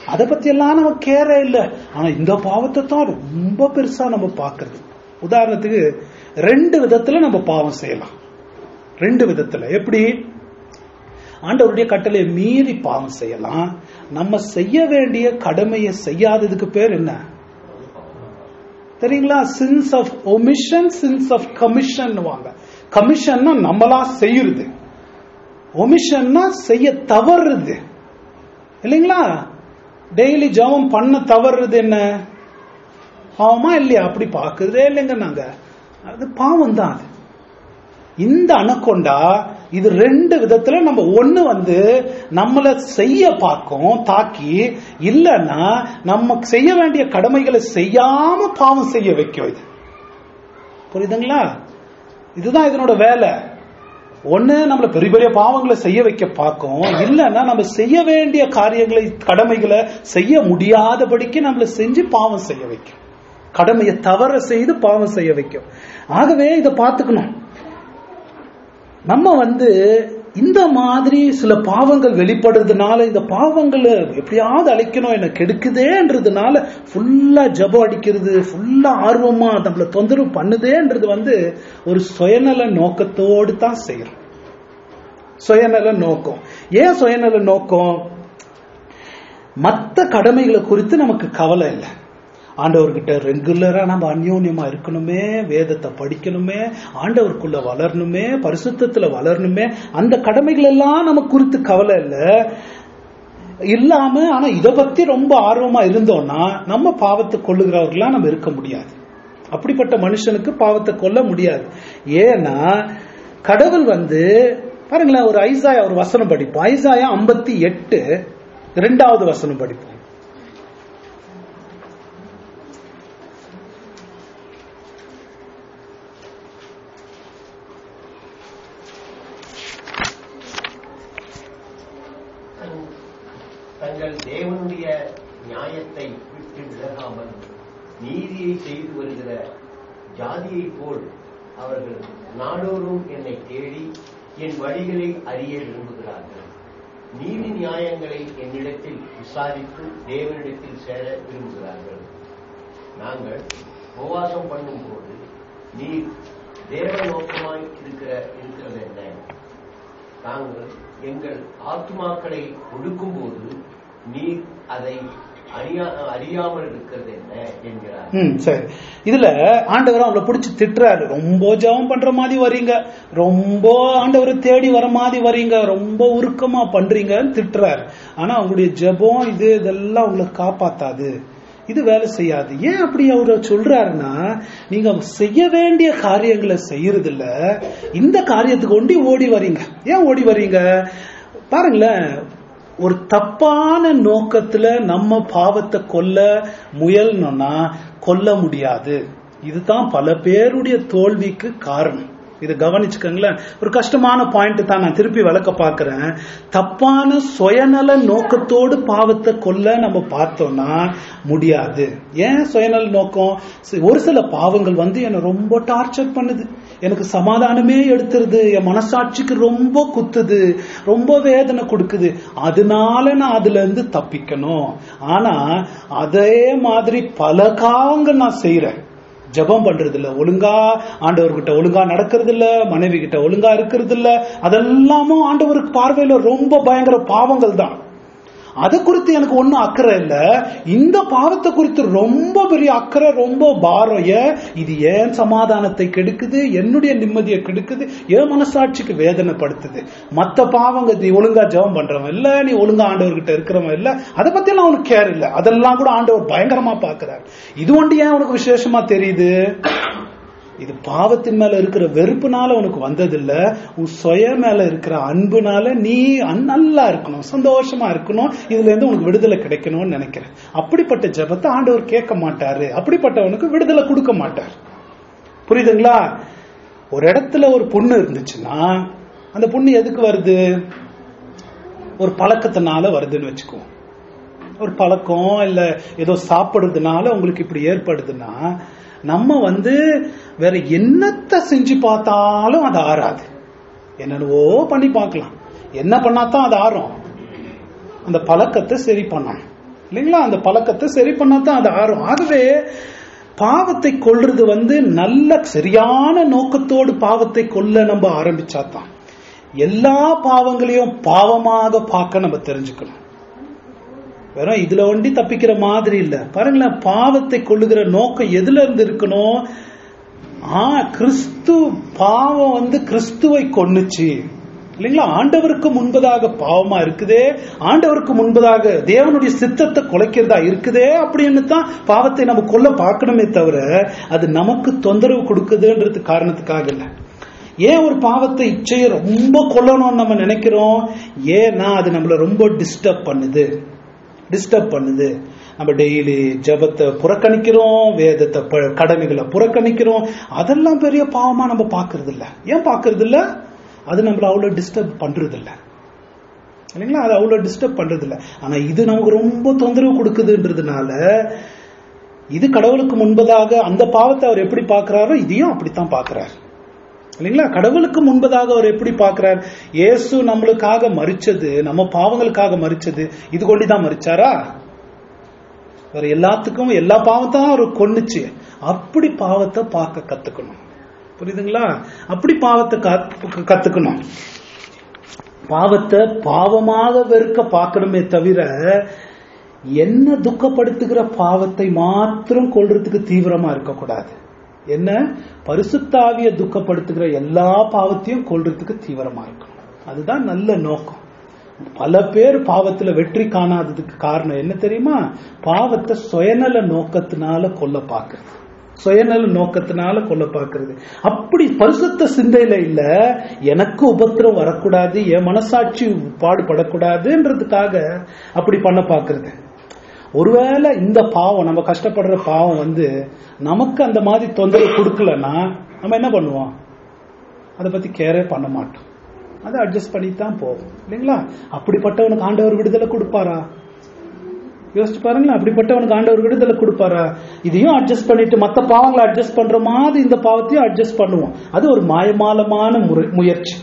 அதை பத்தி எல்லாம் நம்ம கேரே இல்லை ஆனா இந்த பாவத்தை தான் ரொம்ப பெருசா நம்ம பார்க்கிறது உதாரணத்துக்கு ரெண்டு விதத்துல நம்ம பாவம் செய்யலாம் ரெண்டு விதத்துல எப்படி ஆண்டவருடைய கட்டளையை மீறி பாவம் செய்யலாம் நம்ம செய்ய வேண்டிய கடமையை செய்யாததுக்கு பேர் என்ன தெரியுங்களா sins of omission sins of commission வாங்க கமிஷன்னா நம்மளா செய்யுறது ஒமிஷன்னா செய்ய தவறுறது இல்லைங்களா டெய்லி ஜெபம் பண்ண தவறுறது என்ன பாவமா இல்லையா அப்படி பார்க்கறதே இல்லைங்க நாங்க அது பாவம் தான் அது இந்த அணக்கொண்டா இது ரெண்டு விதத்துல நம்ம ஒண்ணு வந்து நம்மள செய்ய பார்க்கும் தாக்கி இல்லைன்னா நம்ம செய்ய வேண்டிய கடமைகளை செய்யாம பாவம் செய்ய வைக்கும் இது புரியுதுங்களா இதுதான் இதனோட வேலை ஒண்ணு நம்மள பெரிய பெரிய பாவங்களை செய்ய வைக்க பார்க்கும் இல்லைன்னா நம்ம செய்ய வேண்டிய காரியங்களை கடமைகளை செய்ய முடியாதபடிக்கு நம்மள செஞ்சு பாவம் செய்ய வைக்கும் கடமையை தவற செய்து பாவம் செய்ய வைக்கும் ஆகவே இதை பார்த்துக்கணும் நம்ம வந்து இந்த மாதிரி சில பாவங்கள் வெளிப்படுறதுனால இந்த பாவங்களை எப்படியாவது அழிக்கணும் என்ன கெடுக்குதேன்றதுனால ஃபுல்லா ஜபம் அடிக்கிறது ஃபுல்லா ஆர்வமா நம்மள தொந்தரவு பண்ணுதேன்றது வந்து ஒரு சுயநல நோக்கத்தோடு தான் செய்யறோம் சுயநல நோக்கம் ஏன் சுயநல நோக்கம் மற்ற கடமைகளை குறித்து நமக்கு கவலை இல்லை ஆண்டவர்கிட்ட ரெகுலரா நம்ம அந்யோன்யமா இருக்கணுமே வேதத்தை படிக்கணுமே ஆண்டவருக்குள்ள வளரணுமே பரிசுத்தத்துல வளரணுமே அந்த கடமைகள் எல்லாம் நமக்கு குறித்து கவலை இல்லை இல்லாம ஆனா இத பத்தி ரொம்ப ஆர்வமா இருந்தோம்னா நம்ம பாவத்தை கொள்ளுகிறவர்களா நம்ம இருக்க முடியாது அப்படிப்பட்ட மனுஷனுக்கு பாவத்தை கொல்ல முடியாது ஏன்னா கடவுள் வந்து பாருங்களேன் ஒரு ஐசாயா ஒரு வசனம் படிப்போம் ஐசாயா ஐம்பத்தி எட்டு இரண்டாவது வசனம் படிப்போம் தங்- தங்கள் தேவனுடைய நியாயத்தை விட்டு விலகாமல் நீதியை செய்து வருகிற ஜாதியைப் போல் அவர்கள் நாடோறும் என்னை தேடி என் வழிகளை அறிய விரும்புகிறார்கள் நீதி நியாயங்களை என்னிடத்தில் விசாரித்து தேவனிடத்தில் சேர விரும்புகிறார்கள் நாங்கள் உபவாசம் பண்ணும்போது நீர் தேவ நோக்கமாய் இருக்கிற இருக்கிறது என்ன நாங்கள் எங்கள் ஆத்மாக்களை ஒடுக்கும்போது நீர் அதை அறியா அறியாமல் இருக்கிறது என்ன என்கிறார் ம் சரி இதுல ஆண்டவர் அவங்கள பிடிச்சி திட்டுறாரு ரொம்ப ஜெபம் பண்ற மாதிரி வரீங்க ரொம்ப ஆண்டவரை தேடி வர மாதிரி வரீங்க ரொம்ப உருக்கமா பண்றீங்கன்னு திட்டுறாரு ஆனா அவங்களுடைய ஜெபம் இது இதெல்லாம் உங்களை காப்பாத்தாது இது வேலை செய்யாது ஏன் அப்படி அவரு சொல்றாருன்னா நீங்க செய்ய வேண்டிய காரியங்களை செய்யறது இல்ல இந்த காரியத்துக்கு ஒண்டி ஓடி வரீங்க ஏன் ஓடி வரீங்க பாருங்களேன் ஒரு தப்பான நோக்கத்துல நம்ம பாவத்தை கொல்ல முயல்னோம்னா கொல்ல முடியாது இதுதான் பல பேருடைய தோல்விக்கு காரணம் இது கவனிச்சுக்கோங்களேன் ஒரு கஷ்டமான பாயிண்ட் தான் நான் திருப்பி விளக்க பார்க்கிறேன் தப்பான சுயநல நோக்கத்தோடு பாவத்தை கொல்ல நம்ம பார்த்தோம்னா முடியாது ஏன் சுயநல நோக்கம் சி- ஒரு சில பாவங்கள் வந்து என்னை ரொம்ப டார்ச்சர் பண்ணுது எனக்கு சமாதானமே எடுத்துருது என் மனசாட்சிக்கு ரொம்ப குத்துது ரொம்ப வேதனை கொடுக்குது அதனால நான் அதுல இருந்து தப்பிக்கணும் ஆனா அதே மாதிரி பல காவங்கள் நான் செய்யறேன் ஜெபம் பண்றது இல்ல ஒழுங்கா ஆண்டவர்கிட்ட ஒழுங்கா நடக்கிறது இல்ல மனைவி கிட்ட ஒழுங்கா இருக்கிறது இல்ல அதெல்லாமும் ஆண்டவருக்கு பார்வையில ரொம்ப பயங்கர பாவங்கள் தான் அதை குறித்து எனக்கு ஒன்றும் அக்கறை இல்லை இந்த பாவத்தை குறித்து ரொம்ப பெரிய அக்கறை ரொம்ப பாரம் ஏன் இது ஏன் சமாதானத்தை கெடுக்குது என்னுடைய நிம்மதியை கெடுக்குது என் மனசாட்சிக்கு வேதனைப்படுத்துது மற்ற பாவங்க நீ ஒழுங்கா ஜெபம் பண்றவன் இல்ல நீ ஒழுங்கா ஆண்டவர்கிட்ட இருக்கிறவன் இல்ல அதை பத்தி எல்லாம் அவனுக்கு கேர் இல்ல அதெல்லாம் கூட ஆண்டவர் பயங்கரமா பாக்குறாரு இது ஒன்று ஏன் உனக்கு விசேஷமா தெரியுது இது பாவத்தின் மேல இருக்கிற வெறுப்புனால உனக்கு வந்ததில்ல உன் சுய மேல இருக்கிற அன்புனால நீ அன்- நல்லா இருக்கணும் சந்தோஷமா இருக்கணும் இதுல இருந்து உனக்கு விடுதலை கிடைக்கணும்னு நினைக்கிறேன் அப்படிப்பட்ட ஜெபத்தை ஆண்டவர் கேட்க மாட்டாரு அப்படிப்பட்டவனுக்கு விடுதலை கொடுக்க மாட்டார் புரியுதுங்களா ஒரு இடத்துல ஒரு புண்ணு இருந்துச்சுன்னா அந்த புண்ணு எதுக்கு வருது ஒரு பழக்கத்தினால வருதுன்னு வச்சுக்குவோம் ஒரு பழக்கம் இல்ல ஏதோ சாப்பிடுறதுனால உங்களுக்கு இப்படி ஏற்படுதுன்னா நம்ம வந்து வேற என்னத்த செஞ்சு பார்த்தாலும் அது ஆறாது என்னென்னவோ பண்ணி பார்க்கலாம் என்ன பண்ணாதான் அது ஆறும் அந்த பழக்கத்தை சரி பண்ணணும் இல்லைங்களா அந்த பழக்கத்தை சரி பண்ணா தான் அது ஆறும் ஆகவே பாவத்தை கொல்றது வந்து நல்ல சரியான நோக்கத்தோடு பாவத்தை கொல்ல நம்ம ஆரம்பிச்சா தான் எல்லா பாவங்களையும் பாவமாக பார்க்க நம்ம தெரிஞ்சுக்கணும் வெறும் இதுல ஒண்டி தப்பிக்கிற மாதிரி இல்ல பாருங்களேன் பாவத்தை கொள்ளுகிற நோக்கம் எதுல இருந்து இருக்கணும் ஆ கிறிஸ்து பாவம் வந்து கிறிஸ்துவை கொன்னுச்சு இல்லைங்களா ஆண்டவருக்கு முன்பதாக பாவமா இருக்குதே ஆண்டவருக்கு முன்பதாக தேவனுடைய சித்தத்தை குலைக்கிறதா இருக்குதே அப்படின்னு தான் பாவத்தை நம்ம கொல்ல பார்க்கணுமே தவிர அது நமக்கு தொந்தரவு கொடுக்குதுன்றது காரணத்துக்காக இல்லை ஏன் ஒரு பாவத்தை இச்சையை ரொம்ப கொல்லணும்னு நம்ம நினைக்கிறோம் ஏன்னா அது நம்மள ரொம்ப டிஸ்டர்ப் பண்ணுது டிஸ்டர்ப் பண்ணுது நம்ம டெய்லி ஜபத்தை புறக்கணிக்கிறோம் வேதத்தை ப- கடமைகளை புறக்கணிக்கிறோம் அதெல்லாம் பெரிய பாவமா நம்ம பார்க்கறது இல்ல ஏன் பார்க்கறது இல்ல அது நம்மள அவ்வளவு டிஸ்டர்ப் பண்றது இல்ல இல்லைங்களா அது அவ்வளவு டிஸ்டர்ப் பண்றது இல்ல ஆனா இது நமக்கு ரொம்ப தொந்தரவு கொடுக்குதுன்றதுனால இது கடவுளுக்கு முன்பதாக அந்த பாவத்தை அவர் எப்படி பார்க்கறாரோ இதையும் அப்படித்தான் பார்க்கறாரு இல்லைங்களா கடவுளுக்கு முன்பதாக அவர் எப்படி பார்க்கிறார் இயேசு நம்மளுக்காக மறிச்சது நம்ம பாவங்களுக்காக மறிச்சது இது கொண்டுதான் மறிச்சாரா வேற எல்லாத்துக்கும் எல்லா பாவத்தான் அவர் கொன்னுச்சு அப்படி பாவத்தை பார்க்க கத்துக்கணும் புரியுதுங்களா அப்படி பாவத்தை கத்து- கத்துக்கணும் பாவத்தை பாவமாக வெறுக்க பார்க்கணுமே தவிர என்ன துக்கப்படுத்துகிற பாவத்தை மாத்திரம் கொள்றதுக்கு தீவிரமா இருக்கக்கூடாது என்ன பரிசுத்தாவிய துக்கப்படுத்துகிற எல்லா பாவத்தையும் கொள்றதுக்கு தீவிரமா இருக்கணும் அதுதான் நல்ல நோக்கம் பல பேர் பாவத்துல வெற்றி காணாததுக்கு காரணம் என்ன தெரியுமா பாவத்தை சுயநல நோக்கத்தினால கொல்ல பார்க்கறது சுயநல நோக்கத்தினால கொல்ல பார்க்கறது அப்படி பரிசுத்த சிந்தையில இல்ல எனக்கு உபத்திரம் வரக்கூடாது என் மனசாட்சி பாடுபடக்கூடாதுன்றதுக்காக அப்படி பண்ண பார்க்கறது ஒருவேளை இந்த பாவம் நம்ம கஷ்டப்படுற பாவம் வந்து நமக்கு அந்த மாதிரி தொந்தரவு கொடுக்கலன்னா நம்ம என்ன பண்ணுவோம் அதை பத்தி கேரே பண்ண மாட்டோம் அதை அட்ஜஸ்ட் பண்ணிட்டு தான் போவோம் இல்லைங்களா அப்படிப்பட்டவனுக்கு ஆண்டவர் விடுதலை கொடுப்பாரா யோசிச்சு பாருங்களேன் அப்படிப்பட்டவனுக்கு ஆண்டவர் விடுதலை கொடுப்பாரா இதையும் அட்ஜஸ்ட் பண்ணிட்டு மத்த பாவங்களை அட்ஜஸ்ட் பண்ற மாதிரி இந்த பாவத்தையும் அட்ஜஸ்ட் பண்ணுவோம் அது ஒரு மாயமாலமான முறை- முயற்சி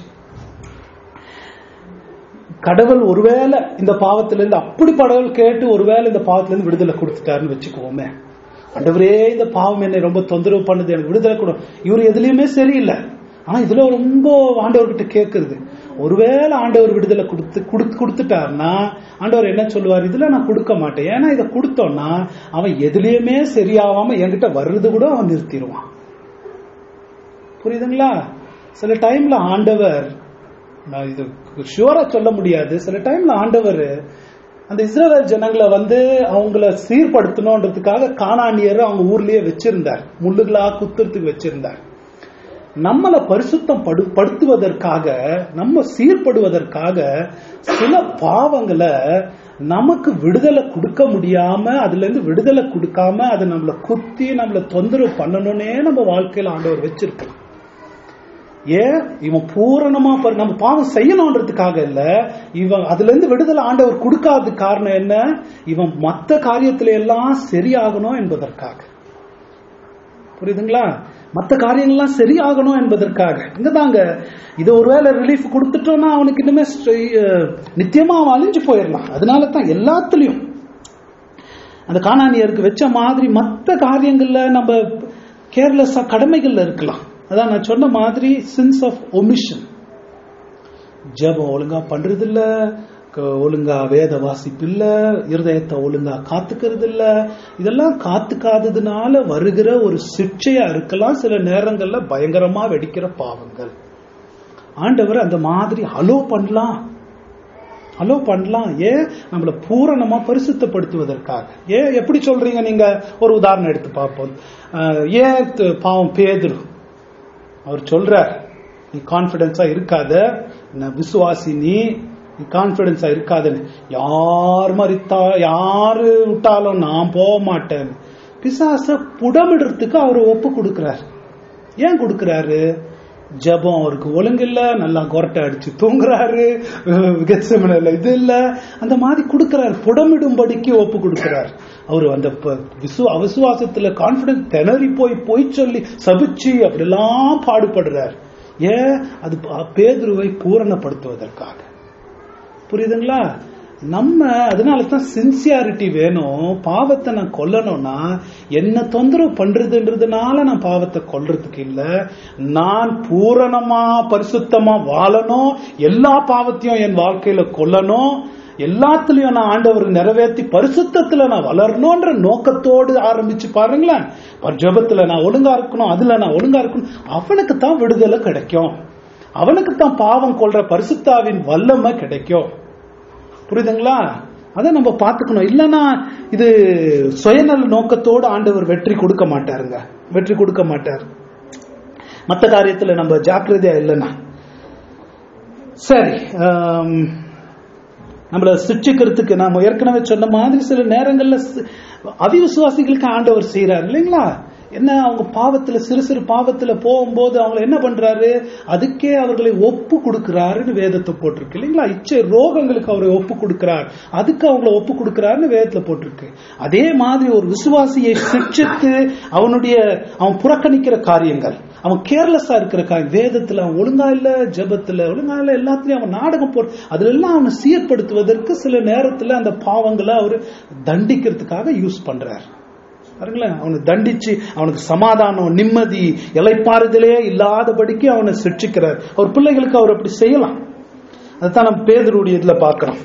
கடவுள் ஒருவேளை இந்த பாவத்திலிருந்து அப்படி கடவுள் கேட்டு ஒருவேளை இந்த பாவத்திலிருந்து விடுதலை கொடுத்துட்டாருன்னு வச்சுக்குவோமே ஆண்டவரே இந்த பாவம் என்னை ரொம்ப தொந்தரவு பண்ணுது எனக்கு விடுதலை கொடு இவர் எதுலயுமே சரியில்லை ஆனா இதுல ரொம்ப ஆண்டவர்கிட்ட கேட்கறது ஒருவேளை ஆண்டவர் விடுதலை கொடுத்து கொடுத்து கொடுத்துட்டாருன்னா ஆண்டவர் என்ன சொல்லுவார் இதுல நான் கொடுக்க மாட்டேன் ஏன்னா இதை கொடுத்தோம்னா அவன் எதுலயுமே சரியாவாம என்கிட்ட வர்றது கூட அவன் நிறுத்திடுவான் புரியுதுங்களா சில டைம்ல ஆண்டவர் நான் இது ஷுவரா சொல்ல முடியாது சில டைம்ல ஆண்டவர் அந்த இஸ்ரேல் ஜனங்களை வந்து அவங்கள சீர்படுத்தணுன்றதுக்காக காணானியர் அவங்க ஊர்லயே வச்சிருந்தார் முள்ளுகளா குத்துறதுக்கு வச்சிருந்தார் நம்மளை பரிசுத்தம் படு படுத்துவதற்காக நம்ம சீர்படுவதற்காக சில பாவங்களை நமக்கு விடுதலை கொடுக்க முடியாம அதுல இருந்து விடுதலை கொடுக்காம அது நம்மளை குத்தி நம்மளை தொந்தரவு பண்ணணும்னே நம்ம வாழ்க்கையில ஆண்டவர் வச்சிருக்கோம் ஏன் இவன் பூரணமா பாரு- நம்ம பாவம் செய்யணும்ன்றதுக்காக இல்ல இவன் அதுல இருந்து விடுதலை ஆண்டவர் கொடுக்காத காரணம் என்ன இவன் மத்த காரியத்துல எல்லாம் சரியாகணும் என்பதற்காக புரியுதுங்களா மத்த காரியங்கள்லாம் சரியாகணும் என்பதற்காக இங்கதாங்க இது ஒருவேளை ரிலீஃப் கொடுத்துட்டோம்னா அவனுக்கு இன்னுமே ஸ்ட்ரெய்- அஹ், நித்தியமா அவன் அழிஞ்சு போயிடலாம் அதனால தான் எல்லாத்துலயும் அந்த காணானியருக்கு வச்ச மாதிரி மற்ற காரியங்கள்ல நம்ம கேர்லெஸ்ஸா கடமைகள்ல இருக்கலாம் அதான் நான் சொன்ன மாதிரி சின்ஸ் ஆஃப் ஒமிஷன் ஜெபம் ஒழுங்கா பண்றது இல்ல க- ஒழுங்கா வேத வாசிப்பு இல்ல இருதயத்தை ஒழுங்கா காத்துக்கிறது இல்ல இதெல்லாம் காத்துக்காததுனால வருகிற ஒரு சிக்ஷையா இருக்கலாம் சில நேரங்கள்ல பயங்கரமா வெடிக்கிற பாவங்கள் ஆண்டவர் அந்த மாதிரி அலோ பண்ணலாம் அலோ பண்ணலாம் ஏன் நம்மள பூரணமா பரிசுத்தப்படுத்துவதற்காக ஏன் எப்படி சொல்றீங்க நீங்க ஒரு உதாரணம் எடுத்து பார்ப்போம் அஹ், ஏன் த- பாவம் பேதுரு அவர் சொல்றார் நீ கான்பிடன்ஸா இருக்காத நான் விசுவாசி நீ நீ கான்பிடன்ஸா இருக்காதுன்னு யார் மறித்தா யாரு விட்டாலும் நான் போக மாட்டேன் பிசாச புடமிடுறதுக்கு அவர் ஒப்பு கொடுக்கிறார் ஏன் கொடுக்கிறாரு ஜெபம் அவருக்கு ஒழுங்கு இல்ல நல்லா கொரட்டை அடிச்சு தூங்குறாரு கெத்செமனைல இது இல்ல அந்த மாதிரி கொடுக்கிறார் புடமிடும்படிக்கு ஒப்பு கொடுக்கிறார் அவர் அந்த ப- விசு அவிசுவாசத்துல கான்பிடன்ஸ் திணறி போய் பொய் சொல்லி சபிச்சு அப்படிலாம் பாடுபடுறார் ஏன் அது ப- பேதுருவை பூரணப்படுத்துவதற்காக புரியுதுங்களா நம்ம அதனால தான் சின்சியாரிட்டி வேணும் பாவத்தை நான் கொல்லணும்னா என்ன தொந்தரவு பண்றதுன்றதுனால நான் பாவத்தை கொல்றதுக்கு இல்ல நான் பூரணமா பரிசுத்தமா வாழணும் எல்லா பாவத்தையும் என் வாழ்க்கையில கொல்லணும் எல்லாத்துலயும் நான் ஆண்டவர் நிறைவேற்றி பரிசுத்தத்துல நான் வளரணும்ன்ற நோக்கத்தோடு ஆரம்பிச்சு பாருங்களேன் ப- ஜெபத்துல நான் ஒழுங்கா இருக்கணும் அதுல நான் ஒழுங்கா இருக்கணும் அவனுக்கு தான் விடுதலை கிடைக்கும் அவனுக்கு தான் பாவம் கொள்ற பரிசுத்தாவின் வல்லமை கிடைக்கும் புரியுதுங்களா அதை நம்ம பார்த்துக்கணும் இல்லைன்னா இது சுயநல நோக்கத்தோடு ஆண்டவர் வெற்றி கொடுக்க மாட்டாருங்க வெற்றி கொடுக்க மாட்டார் மற்ற காரியத்துல நம்ம ஜாக்கிரதையா இல்லைன்னா சரி ஆம், நம்மள சிக்ஷிக்கிறதுக்கு நாம ஏற்கனவே சொன்ன மாதிரி சில நேரங்கள்ல சி- அவிவிசுவாசிகளுக்கு ஆண்டவர் செய்யறாரு இல்லைங்களா என்ன அவங்க பாவத்துல சிறு சிறு பாவத்துல போகும்போது அவங்கள என்ன பண்றாரு அதுக்கே அவர்களை ஒப்பு கொடுக்கிறாருன்னு வேதத்தை போட்டிருக்கு இல்லைங்களா இச்சை ரோகங்களுக்கு அவரை ஒப்பு கொடுக்கிறார் அதுக்கு அவங்கள ஒப்பு கொடுக்கிறாருன்னு வேதத்துல போட்டிருக்கு அதே மாதிரி ஒரு விசுவாசியை சிக்ஷித்து அவனுடைய அவன் புறக்கணிக்கிற காரியங்கள் அவன் கேர்லெஸ்ஸா இருக்கிற காரியம் வேதத்துல அவன் ஒழுங்கா இல்ல ஜெபத்துல ஒழுங்கா இல்ல எல்லாத்துலயும் அவன் நாடகம் போற அதுல எல்லாம் அவனை சீர்படுத்துவதற்கு சில நேரத்துல அந்த பாவங்களை அவர் தண்டிக்கிறதுக்காக யூஸ் பண்றார் பாருங்களேன் அவனை தண்டிச்சு அவனுக்கு சமாதானம் நிம்மதி இலைப்பாறுதலே இல்லாதபடிக்கு அவனை சிக்ஷிக்கிறார் அவர் பிள்ளைகளுக்கு அவர் அப்படி செய்யலாம் அதுதான் நம்ம பேதருடைய இதுல பார்க்கிறோம்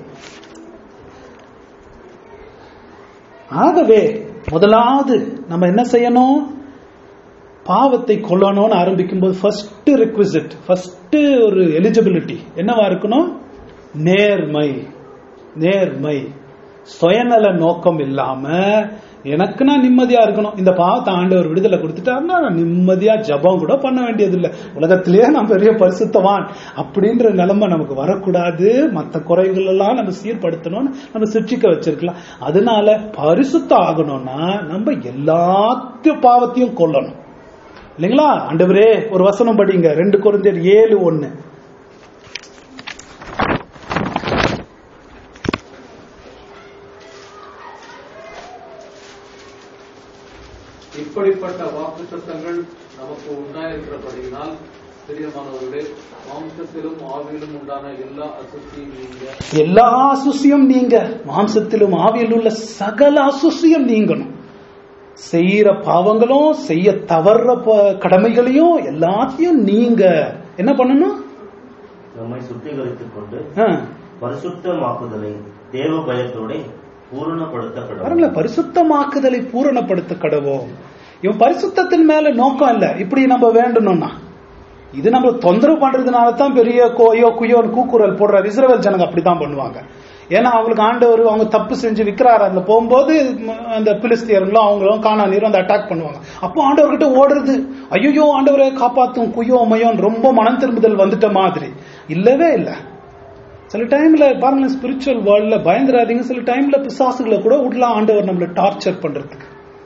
ஆகவே முதலாவது நம்ம என்ன செய்யணும் பாவத்தை கொல்லணும்னு ஆரம்பிக்கும் போது ஃபர்ஸ்ட் ரெக்விசிட் ஃபர்ஸ்ட் ஒரு எலிஜிபிலிட்டி என்னவா இருக்கணும் நேர்மை நேர்மை சுயநல நோக்கம் இல்லாம எனக்கு நான் நிம்மதியா இருக்கணும் இந்த பாவத்தை ஆண்டவர் விடுதலை கொடுத்துட்டாருன்னா நான் நிம்மதியா ஜபம் கூட பண்ண வேண்டியது இல்லை உலகத்திலேயே நான் பெரிய பரிசுத்தவான் அப்படின்ற நிலைமை நமக்கு வரக்கூடாது மற்ற குறைகள் எல்லாம் நம்ம சீர்படுத்தணும்னு நம்ம சிக்ஷிக்க வச்சிருக்கலாம் அதனால பரிசுத்தம் ஆகணும்னா நம்ம எல்லாத்தையும் பாவத்தையும் கொல்லணும் இல்லைங்களா ஆண்டவரே ஒரு வசனம் படிங்க ரெண்டு குழந்தையர் ஏழு ஒண்ணு இப்படிப்பட்ட வாக்குத்தத்தங்கள் நமக்கு உண்டாயிருக்கிறபடியினால் பிரியமானவர்களே மாம்சத்திலும் ஆவியிலும் உண்டான எல்லா அசுத்தியும் நீங்க எல்லா அசுசியம் நீங்க மாம்சத்திலும் ஆவியில் உள்ள சகல அசுசியம் நீங்கணும் செய்யற பாவங்களும் செய்ய தவற ப- கடமைகளையும் எல்லாத்தையும் நீங்க என்ன பண்ணணும் நம்மை சுத்திகரித்துக் கொண்டு ஆ, பரிசுத்தமாக்குதலை தேவ பயத்தோட பூரணப்படுத்தப்படும் பாருங்களேன் பரிசுத்தமாக்குதலை பூரணப்படுத்த கடவோம் இவன் பரிசுத்தத்தின் மேல நோக்கம் இல்ல இப்படி நம்ம வேண்டணும்னா இது நம்ம தொந்தரவு பண்றதுனால தான் பெரிய கோயோ குயோன்னு கூக்குரல் போடுற இஸ்ரவேல் ஜனங்க அப்படித்தான் பண்ணுவாங்க ஏன்னா அவங்களுக்கு ஆண்டவர் அவங்க தப்பு செஞ்சு விக்கிறாரு அதுல போகும்போது ம- அந்த பிலிஸ்தியர்களும் அவங்களும் காணாநீரும் அந்த அட்டாக் பண்ணுவாங்க அப்போ ஆண்டவர்கிட்ட ஓடுறது ஐயோ ஆண்டவரை காப்பாத்தும் குயோ மயோன்னு ரொம்ப மனம் திரும்புதல் வந்துட்ட மாதிரி இல்லவே இல்லை சில டைம்ல பாருங்களேன் ஸ்பிரிச்சுவல் வேர்ல்ட்ல பயந்துராதீங்க சில டைம்ல பிசாசுகளை கூட விடலாம் ஆண்டவர் நம்மள டார்ச்சர் பண்றதுக்கு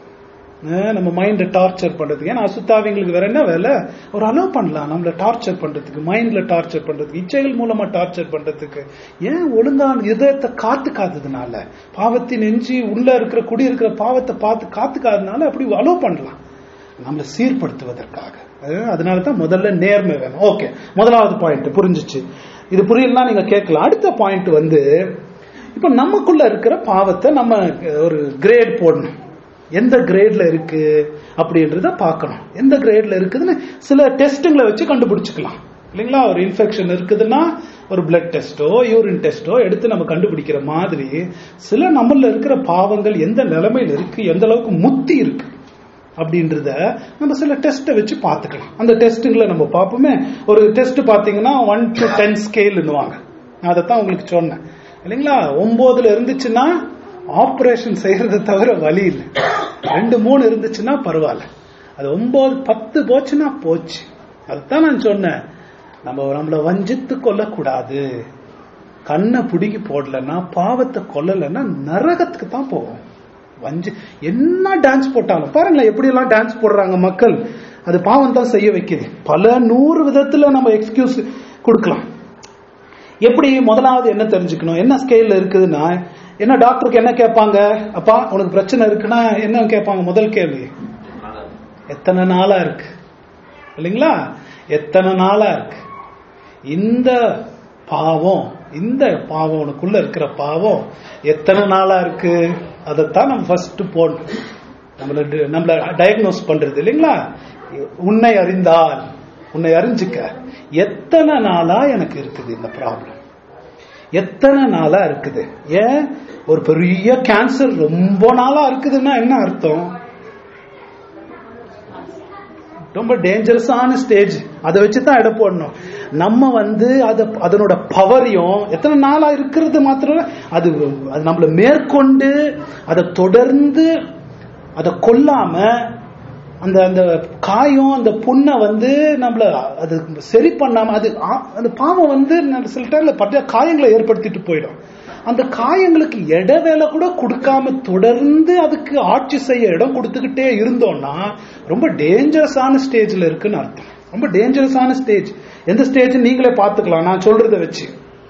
அஹ் நம்ம மைண்ட டார்ச்சர் பண்றதுக்கு ஏன்னா அசுத்தாவிங்களுக்கு வேற என்ன வேலை ஒரு அலோவ் பண்ணலாம் நம்மள டார்ச்சர் பண்றதுக்கு மைண்ட்ல டார்ச்சர் பண்றதுக்கு இச்சைகள் மூலமா டார்ச்சர் பண்றதுக்கு ஏன் ஒழுங்கான இதயத்தை காத்துக்காததுனால பாவத்தின் நெஞ்சு உள்ள இருக்கிற குடி இருக்கிற பாவத்தை பார்த்து காத்துக்காததுனால அப்படி அலோவ் பண்ணலாம் நம்மளை சீர்படுத்துவதற்காக அஹ் அதனால தான் முதல்ல நேர்மை வேணும் ஓகே முதலாவது பாயிண்ட் புரிஞ்சுச்சு இது புரியலன்னா நீங்க கேட்கலாம் அடுத்த பாயிண்ட் வந்து இப்ப நமக்குள்ள இருக்கிற பாவத்தை நம்ம அஹ், ஒரு கிரேட் போடணும் எந்த கிரேட்ல இருக்கு அப்படின்றத பார்க்கணும் எந்த கிரேட்ல இருக்குதுன்னு சில டெஸ்ட்டுங்களை வச்சு கண்டுபிடிச்சுக்கலாம் இல்லைங்களா ஒரு இன்ஃபெக்ஷன் இருக்குதுன்னா ஒரு பிளட் டெஸ்டோ யூரின் டெஸ்டோ எடுத்து நம்ம கண்டுபிடிக்கிற மாதிரி சில நம்மள இருக்கிற பாவங்கள் எந்த நிலைமையில இருக்கு எந்த அளவுக்கு முத்தி இருக்கு அப்படின்றத நம்ம சில டெஸ்ட்டை வச்சு பார்த்துக்கலாம் அந்த டெஸ்ட்டுங்களை நம்ம பார்ப்போமே ஒரு டெஸ்ட் பார்த்தீங்கன்னா ஒன் டு டென் ஸ்கேல்னுவாங்க நான் அதைத்தான் உங்களுக்கு சொன்னேன் இல்லைங்களா ஒன்பதுல இருந்துச்சுன்னா ஆப்ரேஷன் செய்யறதை தவிர வழி இல்லை ரெண்டு மூணு இருந்துச்சுன்னா பரவாயில்ல அது ஒன்பது பத்து போச்சுன்னா போச்சு அதுதான் நான் சொன்னேன் நம்ம நம்மளை வஞ்சித்து கொள்ளக்கூடாது கண்ணை பிடுங்கி போடலன்னா பாவத்தை கொல்லலைன்னா நரகத்துக்கு தான் போவோம் வஞ்சு என்ன டான்ஸ் போட்டாலும் பாருங்களேன் எப்படி எல்லாம் டான்ஸ் போடுறாங்க மக்கள் அது பாவம் தான் செய்ய வைக்குது பல நூறு விதத்துல நம்ம எக்ஸ்கியூஸ் கொடுக்கலாம் எப்படி முதலாவது என்ன தெரிஞ்சுக்கணும் என்ன ஸ்கேல்ல இருக்குதுன்னா என்ன டாக்டருக்கு என்ன கேட்பாங்க அப்பா உனக்கு பிரச்சனை இருக்குன்னா என்ன கேட்பாங்க முதல் கேள்வி எத்தனை நாளா இருக்கு இல்லைங்களா எத்தனை நாளா இருக்கு இந்த பாவம் இந்த பாவம் உனக்குள்ள இருக்கிற பாவம் எத்தனை நாளா இருக்கு அதைத்தான் நம்ம ஃபர்ஸ்ட் போடணும் நம்மள டி- நம்மள டயக்னோஸ் பண்றது இல்லைங்களா உன்னை அறிந்தால் உன்னை அறிஞ்சுக்க எத்தனை நாளா எனக்கு இருக்குது இந்த ப்ராப்ளம் எத்தனை நாளா இருக்குது ஏன் ஒரு பெரிய கேன்சர் ரொம்ப நாளா இருக்குதுன்னா என்ன அர்த்தம் ரொம்ப டேஞ்சரஸான ஸ்டேஜ் அதை வச்சு தான் எடை போடணும் நம்ம வந்து அத அதனோட பவரையும் எத்தனை நாளா இருக்கிறது மாத்திரம் இல்ல, அது அது நம்மள மேற்கொண்டு அதை தொடர்ந்து அதை கொல்லாம அந்த அந்த காயம் அந்த புண்ணை வந்து நம்மள அது சரி பண்ணாம அது ஆ- அந்த பாவம் வந்து நம்ம சில டைம்ல பட்ட காயங்களை ஏற்படுத்திட்டு போயிடும் அந்த காயங்களுக்கு இடைவேளை கூட கொடுக்காம தொடர்ந்து அதுக்கு ஆட்சி செய்ய இடம் கொடுத்துக்கிட்டே இருந்தோம்னா ரொம்ப டேஞ்சரஸான ஸ்டேஜ்ல இருக்குன்னு அர்த்தம் ரொம்ப டேஞ்சரஸான ஸ்டேஜ் எந்த ஸ்டேஜ் நீங்களே பார்த்துக்கலாம் நான் சொல்றதை வச்சு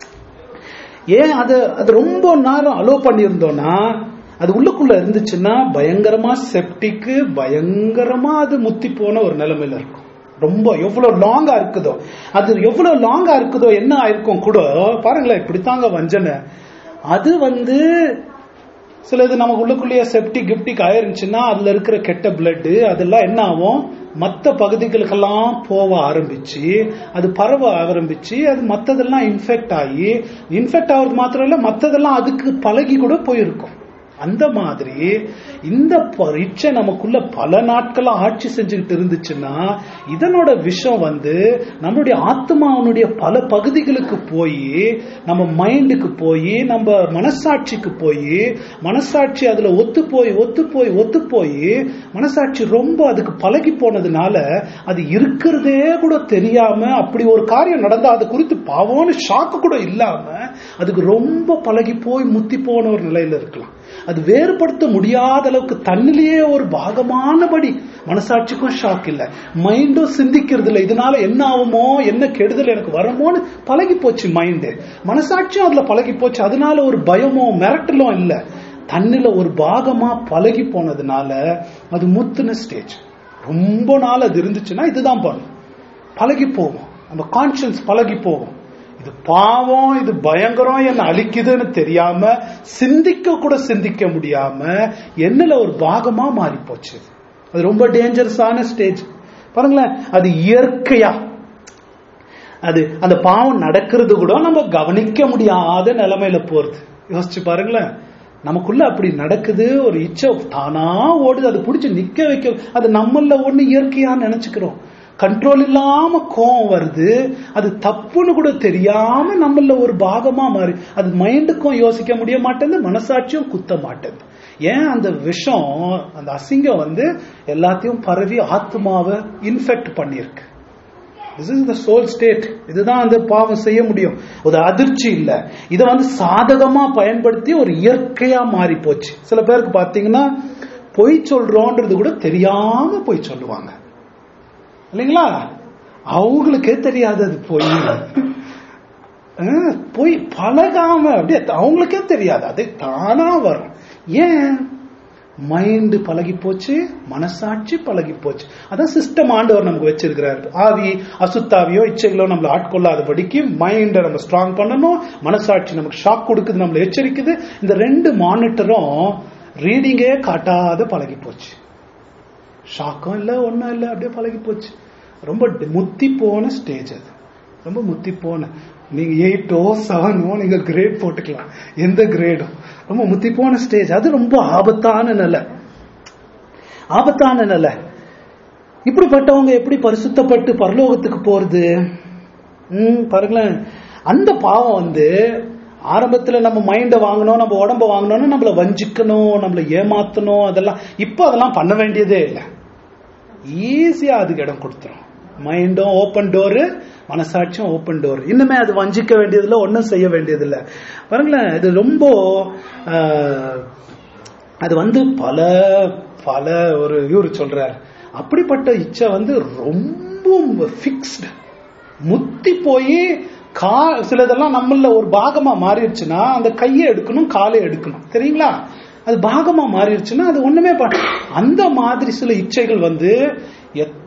ஏன் அது அது ரொம்ப நேரம் அலோ பண்ணியிருந்தோம்னா அது உள்ளுக்குள்ள இருந்துச்சுன்னா பயங்கரமா செப்டிக்கு பயங்கரமா அது முத்தி போன ஒரு நிலைமையில இருக்கும் ரொம்ப எவ்வளவு லாங்கா இருக்குதோ அது எவ்வளவு லாங்கா இருக்குதோ என்ன ஆயிருக்கும் கூட பாருங்களேன் இப்படித்தாங்க வஞ்சனை அது வந்து சிலது நமக்கு உள்ளுக்குள்ளேயே செப்டிக் கிப்டிக் ஆயிருந்துச்சுன்னா அதுல இருக்கிற கெட்ட பிளட் அதெல்லாம் என்ன ஆகும் மற்ற பகுதிகளுக்கெல்லாம் போக ஆரம்பிச்சு அது பரவ ஆரம்பிச்சு அது மத்ததெல்லாம் இன்ஃபெக்ட் ஆகி இன்ஃபெக்ட் ஆகுறது மாத்திரம் இல்ல மத்ததெல்லாம் அதுக்கு பழகி கூட போயிருக்கும் அந்த மாதிரி இந்த ப- இச்சை நமக்குள்ள பல நாட்களா ஆட்சி செஞ்சுக்கிட்டு இருந்துச்சுன்னா இதனோட விஷம் வந்து நம்மளுடைய ஆத்மாவனுடைய பல பகுதிகளுக்கு போய் நம்ம மைண்டுக்கு போய் நம்ம மனசாட்சிக்கு போய் மனசாட்சி அதுல ஒத்து போய் ஒத்து போய் ஒத்து போய் மனசாட்சி ரொம்ப அதுக்கு பழகி போனதுனால அது இருக்கிறதே கூட தெரியாம அப்படி ஒரு காரியம் நடந்தா அது குறித்து பாவம்னு ஷாக்கு கூட இல்லாம அதுக்கு ரொம்ப பழகி போய் முத்தி போன ஒரு நிலையில இருக்கலாம் அது வேறுபடுத்த முடியாத அளவுக்கு தன்னிலேயே ஒரு பாகமானபடி மனசாட்சிக்கும் ஷாக் இல்ல மைண்டும் சிந்திக்கிறது இல்ல இதனால என்ன ஆகுமோ என்ன கெடுதல் எனக்கு வருமோன்னு பழகி போச்சு மைண்டு மனசாட்சியும் அதுல பழகி போச்சு அதனால ஒரு பயமோ மிரட்டலும் இல்ல தன்னில ஒரு பாகமா பழகி போனதுனால அது முத்துன ஸ்டேஜ் ரொம்ப நாள் அது இருந்துச்சுன்னா இதுதான் பண்ணும் பழகி போகும் நம்ம கான்சியன்ஸ் பழகி போகும் இது பாவம் இது பயங்கரம் என்ன அழிக்குதுன்னு தெரியாம சிந்திக்க கூட சிந்திக்க முடியாம என்னல ஒரு பாகமா மாறி போச்சு அது ரொம்ப டேஞ்சரஸான ஸ்டேஜ் பாருங்களேன் அது இயற்கையா அது அந்த பாவம் நடக்கிறது கூட நம்ம கவனிக்க முடியாத நிலைமையில போறது யோசிச்சு பாருங்களேன் நமக்குள்ள அப்படி நடக்குது ஒரு இச்சை தானா ஓடுது அது பிடிச்சி நிக்க வைக்க அது நம்மள ஒண்ணு இயற்கையா நினைச்சுக்கிறோம் கண்ட்ரோல் இல்லாம கோவம் வருது அது தப்புன்னு கூட தெரியாம நம்மள ஒரு பாகமா மாறி அது மைண்டுக்கும் யோசிக்க முடிய மாட்டேங்குது மனசாட்சியும் குத்த மாட்டேங்குது ஏன் அந்த விஷம் அந்த அசிங்கம் வந்து எல்லாத்தையும் பரவி ஆத்மாவை இன்ஃபெக்ட் பண்ணியிருக்கு this is the soul state இதுதான் அந்த பாவம் செய்ய முடியும் ஒரு அதிர்ச்சி இல்ல இதை வந்து சாதகமா பயன்படுத்தி ஒரு இயற்கையா மாறி போச்சு சில பேருக்கு பாத்தீங்கன்னா பொய் சொல்றோன்றது கூட தெரியாம பொய் சொல்லுவாங்க இல்லைங்களா அவங்களுக்கே தெரியாது அது பொய் அஹ், பொய் பழகாம அப்படியே அவங்களுக்கே தெரியாது அது தானா வரும் ஏன் மைண்டு பழகி போச்சு மனசாட்சி பழகி போச்சு அதான் சிஸ்டம் ஆண்டவர் நமக்கு வச்சிருக்கிறாரு ஆவி அசுத்தாவியோ இச்சைகளோ நம்மள ஆட்கொள்ளாதபடிக்கு மைண்டை நம்ம ஸ்ட்ராங் பண்ணணும் மனசாட்சி நமக்கு ஷாக் கொடுக்குது நம்மள எச்சரிக்குது இந்த ரெண்டு மானிட்டரும் ரீடிங்கே காட்டாத பழகி போச்சு ஷாக்கும் இல்ல ஒண்ணும் இல்ல அப்படியே பழகி போச்சு ரொம்ப டி- முத்தி போன ஸ்டேஜ் அது ரொம்ப முத்தி போன நீங்க எயிட்டோ செவனோ நீங்க கிரேட் போட்டுக்கலாம் எந்த கிரேடும் ரொம்ப முத்தி போன ஸ்டேஜ் அது ரொம்ப ஆபத்தான நிலை ஆபத்தான நிலை இப்படிப்பட்டவங்க எப்படி பரிசுத்தப்பட்டு பரலோகத்துக்கு போறது ம் பாருங்களேன் அந்த பாவம் வந்து ஆரம்பத்துல நம்ம மைண்ட வாங்கணும் நம்ம உடம்ப வாங்கணும்னு நம்மள வஞ்சிக்கணும் நம்மள ஏமாத்தணும் அதெல்லாம் இப்போ அதெல்லாம் பண்ண வேண்டியதே இல்லை ஈஸியா அதுக்கு இடம் கொடுத்துரும் மைண்டும் ஓப்பன் டோரு மனசாட்சியும் ஓப்பன் டோர் இன்னுமே அது வஞ்சிக்க வேண்டியதில்லை ஒன்றும் செய்ய வேண்டியதில்லை பாருங்களேன் இது ரொம்ப ஆஹ், அது வந்து பல பல ஒரு இவர் சொல்றார் அப்படிப்பட்ட இச்சை வந்து ரொம்ப ஃபிக்ஸ்டு முத்தி போய் கா சிலதெல்லாம் நம்மள ஒரு பாகமா மாறிடுச்சுன்னா அந்த கையை எடுக்கணும் காலை எடுக்கணும் தெரியுங்களா அது பாகமா மாறிடுச்சுன்னா அது ஒண்ணுமே பண்ண அந்த மாதிரி சில இச்சைகள் வந்து எத்தனை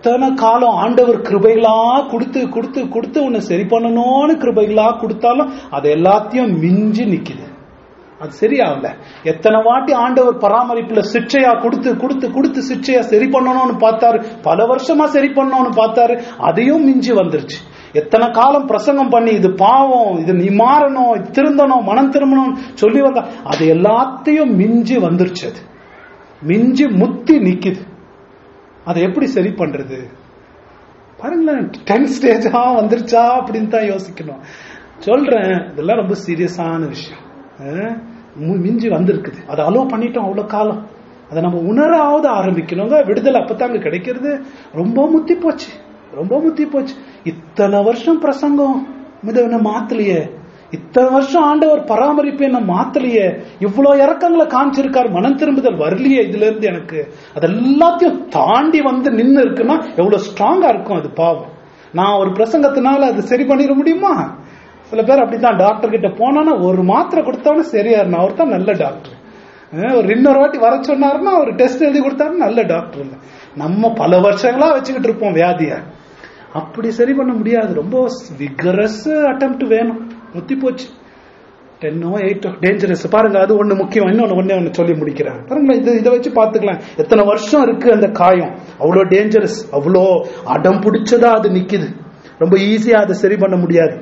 எத்தனை காலம் ஆண்டவர் கிருபைகளா கொடுத்து கொடுத்து கொடுத்து உன்னை சரி பண்ணணும்னு கிருபைகளா கொடுத்தாலும் அது எல்லாத்தையும் மிஞ்சி நிக்குது அது சரியாகல எத்தனை வாட்டி ஆண்டவர் பராமரிப்புல சிக்ஷையா கொடுத்து கொடுத்து கொடுத்து சிக்ஷையா சரி பண்ணணும்னு பார்த்தாரு பல வருஷமா சரி பண்ணணும்னு பார்த்தாரு அதையும் மிஞ்சி வந்துருச்சு எத்தனை காலம் பிரசங்கம் பண்ணி இது பாவம் இது நீ மாறணும் இது திருந்தணும் மனம் திரும்பணும் சொல்லி வந்தா அது எல்லாத்தையும் மிஞ்சி வந்துருச்சு அது மிஞ்சி முத்தி நிக்குது அதை எப்படி சரி பண்றது பாருங்களேன் டென் ஸ்டேஜா வந்துருச்சா அப்படின்னு தான் யோசிக்கணும் சொல்றேன் இதெல்லாம் ரொம்ப சீரியஸான விஷயம் அஹ் மு- மிஞ்சி வந்திருக்குது அதை அலோவ் பண்ணிட்டோம் அவ்வளவு காலம் அதை நம்ம உணராவது ஆரம்பிக்கணுங்க விடுதலை அப்பதாங்க கிடைக்கிறது ரொம்ப முத்தி போச்சு ரொம்ப முத்தி போச்சு இத்தனை வருஷம் பிரசங்கம் இதை என்ன மாத்தலையே இத்தனை வருஷம் ஆண்டவர் பராமரிப்பு என்ன மாத்தலையே இவ்வளவு இறக்கங்களை காமிச்சிருக்காரு மனம் திரும்புதல் வரலையே இதுல இருந்து எனக்கு அது எல்லாத்தையும் தாண்டி வந்து நின்னு இருக்குன்னா எவ்வளவு ஸ்ட்ராங்கா இருக்கும் அது பாவம் நான் ஒரு பிரசங்கத்தினால அது சரி பண்ணிட முடியுமா சில பேர் அப்படித்தான் டாக்டர் கிட்ட போனானா ஒரு மாத்திரை கொடுத்தவன சரியாருனா அவர் தான் நல்ல டாக்டர் அஹ் ஒரு இன்னொரு வாட்டி வர சொன்னாருன்னா ஒரு டெஸ்ட் எழுதி கொடுத்தாரு நல்ல டாக்டர் இல்ல நம்ம பல வருஷங்களா வச்சுக்கிட்டு இருப்போம் வியாதிய அப்படி சரி பண்ண முடியாது ரொம்ப விகரஸ் அட்டம்ப்ட் வேணும் முத்தி போச்சு டென்னோ எயிட்டோ டேஞ்சரஸ் பாருங்க அது ஒண்ணு முக்கியம் இன்னொன்னு ஒண்ணே ஒண்ணு சொல்லி முடிக்கிறேன் பாருங்க இது இதை வச்சு பாத்துக்கலாம் எத்தனை வருஷம் இருக்கு அந்த காயம் அவ்வளோ டேஞ்சரஸ் அவ்வளோ அடம் பிடிச்சதா அது நிக்குது ரொம்ப ஈஸியா அதை சரி பண்ண முடியாது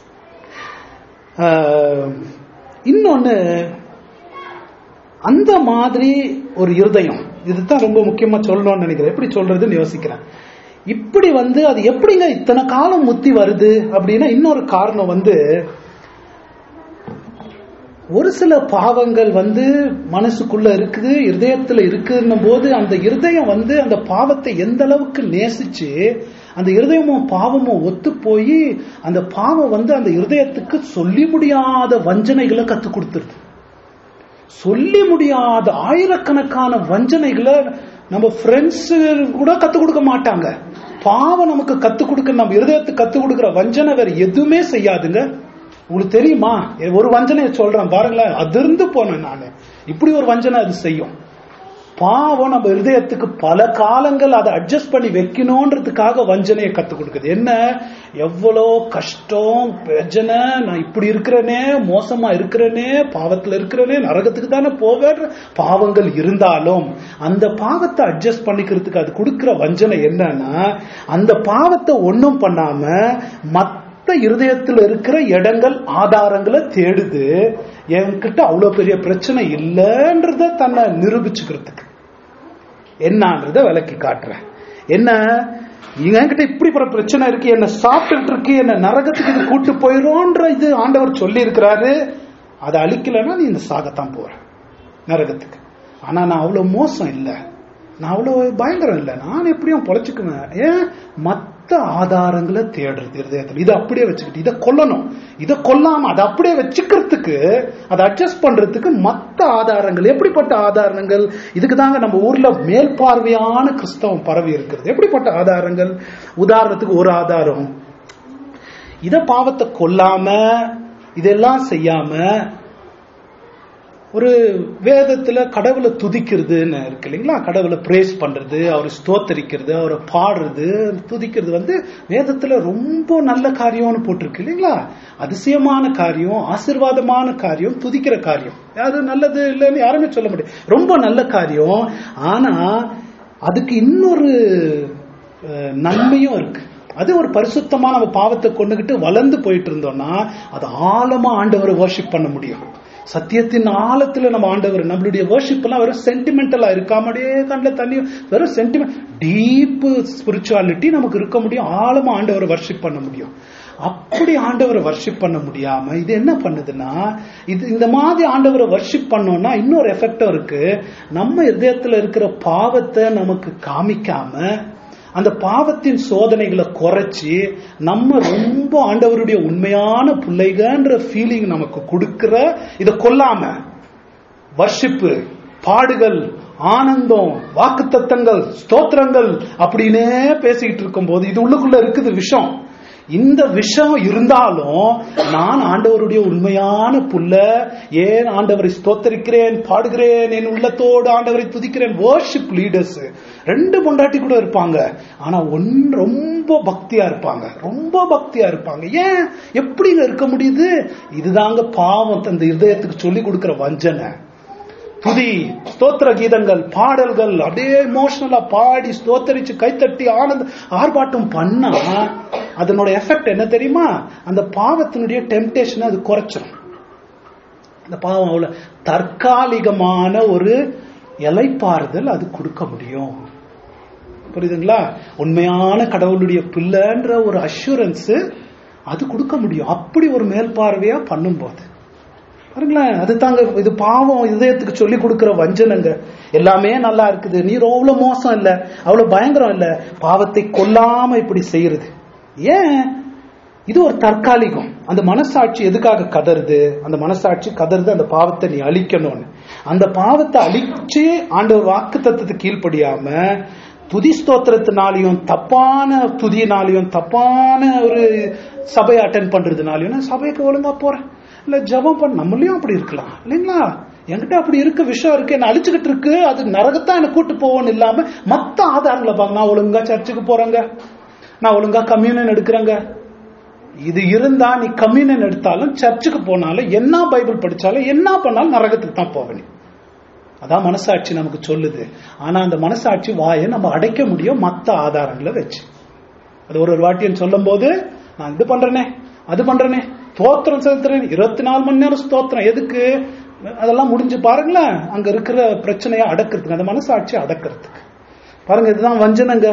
ஆஹ், இன்னொன்னு அந்த மாதிரி ஒரு இருதயம் இதுதான் ரொம்ப முக்கியமா சொல்லணும்னு நினைக்கிறேன் எப்படி சொல்றதுன்னு யோசிக்கிறேன் இப்படி வந்து அது எப்படிங்க இத்தனை காலம் முத்தி வருது அப்படின்னா இன்னொரு காரணம் வந்து ஒரு சில பாவங்கள் வந்து மனசுக்குள்ள இருக்குது இருதயத்துல இருக்குன்னும் போது அந்த இருதயம் வந்து அந்த பாவத்தை எந்த அளவுக்கு நேசிச்சு அந்த இருதயமும் பாவமும் ஒத்து போய் அந்த பாவம் வந்து அந்த இருதயத்துக்கு சொல்லி முடியாத வஞ்சனைகளை கத்து கொடுத்துருது சொல்லி முடியாத ஆயிரக்கணக்கான வஞ்சனைகளை நம்ம ஃப்ரெண்ட்ஸ் கூட கத்து கொடுக்க மாட்டாங்க பாவம் நமக்கு கத்து கொடுக்க நம்ம இருதயத்துக்கு கத்து கொடுக்கிற வஞ்சனை வேற எதுவுமே செய்யாதுங்க உங்களுக்கு தெரியுமா ஒரு வஞ்சனையை சொல்றேன் பாருங்களேன் அதிர்ந்து போனேன் நானு இப்படி ஒரு வஞ்சனை அது செய்யும் பாவம் நம்ம இருதயத்துக்கு பல காலங்கள் அதை அட்ஜஸ்ட் பண்ணி வைக்கணும்ன்றதுக்காக வஞ்சனையை கத்து கொடுக்குது என்ன எவ்வளோ கஷ்டம் பிரச்சனை நான் இப்படி இருக்கிறேனே மோசமா இருக்கிறேனே பாவத்துல இருக்கிறேனே நரகத்துக்கு தானே போவேன்ற பாவங்கள் இருந்தாலும் அந்த பாவத்தை அட்ஜஸ்ட் பண்ணிக்கிறதுக்கு அது கொடுக்கிற வஞ்சனை என்னன்னா அந்த பாவத்தை ஒன்றும் பண்ணாம மத்த இருதயத்தில் இருக்கிற இடங்கள் ஆதாரங்களை தேடுது என்கிட்ட அவ்வளவு பெரிய பிரச்சனை இல்லைன்றத தன்னை நிரூபிச்சுக்கிறதுக்கு என்னன்றத விளக்கி காட்டுறேன் என்ன என்கிட்ட இப்படி ஒரு பிரச்சனை இருக்கு என்ன சாப்பிட்டுட்டு இருக்கு என்ன நரகத்துக்கு இது கூட்டு போயிடும்ன்ற இது ஆண்டவர் சொல்லி இருக்கிறாரு அதை அழிக்கலைன்னா நீ இந்த சாகத்தான் போற நரகத்துக்கு ஆனா நான் அவ்வளவு மோசம் இல்லை நான் அவ்வளவு பயங்கரம் இல்லை நான் எப்படியும் பொழைச்சுக்குவேன் ஏன் மத்த ஆதாரங்களை தேடுறது இருதயத்தில் இதை அப்படியே வச்சுக்கிட்டு இதை கொல்லணும் இதை கொல்லாம அதை அப்படியே வச்சுக்கிறதுக்கு அதை அட்ஜஸ்ட் பண்றதுக்கு மத்த ஆதாரங்கள் எப்படிப்பட்ட ஆதாரங்கள் இதுக்கு தாங்க நம்ம ஊர்ல மேல்பார்வையான கிறிஸ்தவம் பரவி இருக்கிறது எப்படிப்பட்ட ஆதாரங்கள் உதாரணத்துக்கு ஒரு ஆதாரம் இத பாவத்தை கொல்லாம இதெல்லாம் செய்யாம ஒரு வேதத்துல கடவுளை துதிக்கிறதுன்னு இருக்கு இல்லைங்களா கடவுளை பிரேஸ் பண்றது அவரை ஸ்தோத்தரிக்கிறது அவரை பாடுறது துதிக்கிறது வந்து வேதத்துல ரொம்ப நல்ல காரியம்னு போட்டிருக்கு இல்லைங்களா அதிசயமான காரியம் ஆசிர்வாதமான காரியம் துதிக்கிற காரியம் அது நல்லது இல்லைன்னு யாருமே சொல்ல முடியும் ரொம்ப நல்ல காரியம் ஆனா அதுக்கு இன்னொரு அஹ், நன்மையும் இருக்கு அது ஒரு பரிசுத்தமா நம்ம பாவத்தை கொண்டுகிட்டு வளர்ந்து போயிட்டு இருந்தோம்னா அது ஆழமா ஆண்டவரை வர்ஷிப் பண்ண முடியும் சத்தியத்தின் ஆழத்துல நம்ம ஆண்டவர் நம்மளுடைய வர்ஷிப் எல்லாம் வெறும் சென்டிமெண்டலா இருக்காமடியே கண்ணில் தண்ணி வெறும் சென்டிமெண்ட் டீப் ஸ்பிரிச்சுவாலிட்டி நமக்கு இருக்க முடியும் ஆழமா ஆண்டவரை வர்ஷிப் பண்ண முடியும் அப்படி ஆண்டவரை வர்ஷிப் பண்ண முடியாம இது என்ன பண்ணுதுன்னா இது இந்த மாதிரி ஆண்டவரை வர்ஷிப் பண்ணோம்னா இன்னொரு எஃபெக்டும் இருக்கு நம்ம இதயத்துல இருக்கிற பாவத்தை நமக்கு காமிக்காம அந்த பாவத்தின் சோதனைகளை குறைச்சி நம்ம ரொம்ப ஆண்டவருடைய உண்மையான பிள்ளைகன்ற ஃபீலிங் நமக்கு கொடுக்கிற இதை கொல்லாம வர்ஷிப்பு பாடுகள் ஆனந்தம் வாக்குத்தத்தங்கள் ஸ்தோத்திரங்கள் அப்படின்னே பேசிக்கிட்டு இருக்கும்போது இது உள்ளுக்குள்ள இருக்குது விஷம் இந்த விஷம் இருந்தாலும் நான் ஆண்டவருடைய உண்மையான புள்ள ஏன் ஆண்டவரை ஸ்தோத்தரிக்கிறேன் பாடுகிறேன் என் உள்ளத்தோடு ஆண்டவரை துதிக்கிறேன் வர்ஷிப் லீடர்ஸ் ரெண்டு பொண்டாட்டி கூட இருப்பாங்க ஆனா ஒன் ரொம்ப பக்தியா இருப்பாங்க ரொம்ப பக்தியா இருப்பாங்க ஏன் எப்படிங்க இருக்க முடியுது இதுதாங்க பாவம் அந்த இதயத்துக்கு சொல்லி கொடுக்கிற வஞ்சனை துதி ஸ்தோத்திர கீதங்கள் பாடல்கள் அப்படியே இமோஷனலா பாடி ஸ்தோத்தரிச்சு கைத்தட்டி ஆனந்த ஆர்ப்பாட்டம் பண்ணா அதனோட எஃபெக்ட் என்ன தெரியுமா அந்த பாவத்தினுடைய டெம்டேஷனை அது குறைச்சிரும் அந்த பாவம் அவ்வளவு தற்காலிகமான ஒரு இலைப்பாறுதல் அது கொடுக்க முடியும் புரியுதுங்களா உண்மையான கடவுளுடைய பிள்ளைன்ற ஒரு அஷூரன்ஸ் அது கொடுக்க முடியும் அப்படி ஒரு மேல்பார்வையா பண்ணும்போது பாருங்களேன் அது தாங்க இது பாவம் இதயத்துக்கு சொல்லி கொடுக்கிற வஞ்சனங்க எல்லாமே நல்லா இருக்குது நீ அவ்வளவு மோசம் இல்ல அவ்வளவு பயங்கரம் இல்ல பாவத்தை கொல்லாம இப்படி செய்யறது ஏன் இது ஒரு தற்காலிகம் அந்த மனசாட்சி எதுக்காக கதறுது அந்த மனசாட்சி கதறுது அந்த பாவத்தை நீ அழிக்கணும்னு அந்த பாவத்தை அழிச்சு ஆண்டவர் வாக்கு தத்துவத்தை கீழ்ப்படியாம துதி ஸ்தோத்திரத்தினாலையும் தப்பான துதியினாலையும் தப்பான ஒரு சபையை அட்டன் பண்றதுனாலையும் நான் சபைக்கு ஒழுங்கா போறேன் இல்ல ஜெபம் பண்ண நம்மளையும் அப்படி இருக்கலாம் இல்லைங்களா என்கிட்ட அப்படி இருக்க விஷயம் இருக்கு என்ன அழிச்சுக்கிட்டு இருக்கு அது நரகத்தான் என்ன கூட்டு போவோன்னு இல்லாம மத்த ஆதாரங்களை பாருங்க நான் ஒழுங்கா சர்ச்சுக்கு போறேங்க நான் ஒழுங்கா கம்யூனியன் எடுக்கிறேங்க இது இருந்தா நீ கம்யூனியன் எடுத்தாலும் சர்ச்சுக்கு போனாலும் என்ன பைபிள் படிச்சாலும் என்ன பண்ணாலும் நரகத்துக்கு தான் போக நீ அதான் மனசாட்சி நமக்கு சொல்லுது ஆனா அந்த மனசாட்சி வாயை நம்ம அடைக்க முடியும் மத்த ஆதாரங்களை வச்சு அது ஒரு ஒரு வாட்டியன் சொல்லும் போது நான் இது பண்றேனே அது பண்றேனே ஸ்தோத்திரம் செலுத்துறேன் இருபத்தி நாலு மணி நேரம் ஸ்தோத்திரம் எதுக்கு அதெல்லாம் முடிஞ்சு பாருங்களேன் அங்க இருக்கிற பிரச்சனையை அடக்கிறதுக்கு அந்த மனசாட்சி அடக்கிறதுக்கு பாருங்க இதுதான் வஞ்சனங்க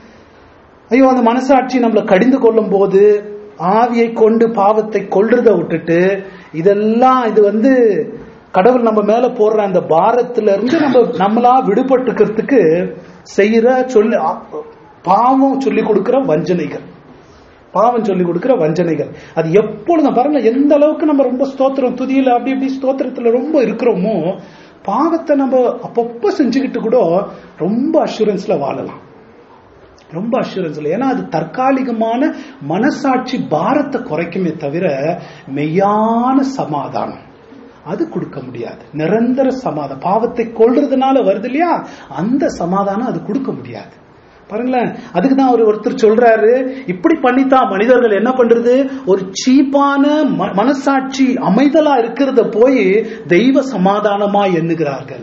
ஐயோ அந்த மனசாட்சி நம்மளை கடிந்து கொள்ளும் போது ஆவியை கொண்டு பாவத்தை கொல்றத விட்டுட்டு இதெல்லாம் இது வந்து கடவுள் நம்ம மேல போடுற அந்த பாரத்துல இருந்து நம்ம நம்மளா விடுபட்டுக்கிறதுக்கு செய்யற சொல்லி பாவம் சொல்லி கொடுக்கிற வஞ்சனைகள் பாவம் சொல்லி கொடுக்கிற வஞ்சனைகள் அது எப்பொழுதும் பாருங்க எந்த அளவுக்கு நம்ம ரொம்ப ஸ்தோத்திரம் துதியில அப்படி இப்படி ஸ்தோத்திரத்துல ரொம்ப இருக்கிறோமோ பாவத்தை நம்ம அப்பப்ப செஞ்சுக்கிட்டு கூட ரொம்ப அஷூரன்ஸ்ல வாழலாம் ரொம்ப அஷூரன்ஸ்ல ஏன்னா அது தற்காலிகமான மனசாட்சி பாரத்தை குறைக்குமே தவிர மெய்யான சமாதானம் அது கொடுக்க முடியாது நிரந்தர சமாதானம் பாவத்தை கொள்றதுனால வருது இல்லையா அந்த சமாதானம் அது கொடுக்க முடியாது பாருங்களேன் அதுக்கு தான் அவர் ஒருத்தர் சொல்றாரு இப்படி பண்ணித்தான் மனிதர்கள் என்ன பண்றது ஒரு சீப்பான ம- மனசாட்சி அமைதலா இருக்கிறத போய் தெய்வ சமாதானமா எண்ணுகிறார்கள்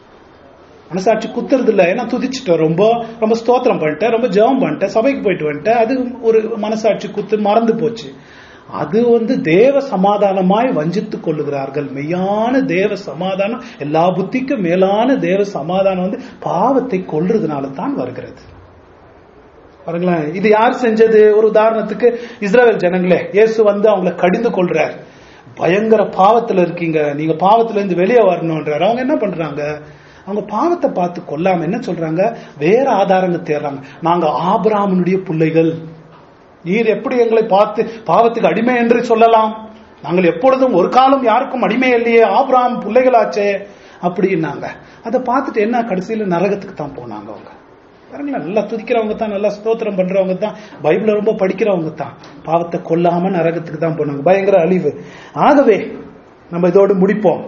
மனசாட்சி குத்துறது இல்ல ஏன்னா துதிச்சுட்டேன் ரொம்ப ரொம்ப ஸ்தோத்திரம் பண்ணிட்டேன் ரொம்ப ஜெபம் பண்ணிட்டேன் சபைக்கு போயிட்டு வந்துட்டேன் அது ஒரு மனசாட்சி குத்து மறந்து போச்சு அது வந்து தேவ சமாதானமாய் வஞ்சித்துக் கொள்ளுகிறார்கள் மெய்யான தேவ சமாதானம் எல்லா புத்திக்கும் மேலான தேவ சமாதானம் வந்து பாவத்தை கொல்றதுனால தான் வருகிறது பாருங்களேன் இது யார் செஞ்சது ஒரு உதாரணத்துக்கு இஸ்ரவேல் ஜனங்களே இயேசு வந்து அவங்களை கடிந்து கொள்றார் பயங்கர பாவத்துல இருக்கீங்க நீங்க பாவத்துல இருந்து வெளியே வரணும்ன்றார் அவங்க என்ன பண்றாங்க அவங்க பாவத்தை பார்த்து கொல்லாம என்ன சொல்றாங்க வேற ஆதாரங்க தேடுறாங்க நாங்க ஆபிராமனுடைய பிள்ளைகள் நீர் எப்படி எங்களை பார்த்து பாவத்துக்கு அடிமை என்று சொல்லலாம் நாங்கள் எப்பொழுதும் ஒரு காலம் யாருக்கும் அடிமை இல்லையே ஆபிராம் பிள்ளைகளாச்சே அப்படின்னாங்க அதை பார்த்துட்டு என்ன கடைசியில நரகத்துக்கு தான் போனாங்க அவங்க பாருங்களேன் நல்லா துதிக்கிறவங்க தான் நல்லா ஸ்தோத்திரம் பண்றவங்க தான் பைபிள ரொம்ப படிக்கிறவங்க தான் பாவத்தை கொல்லாம நரகத்துக்கு தான் போனாங்க பயங்கர அழிவு ஆகவே நம்ம இதோடு முடிப்போம்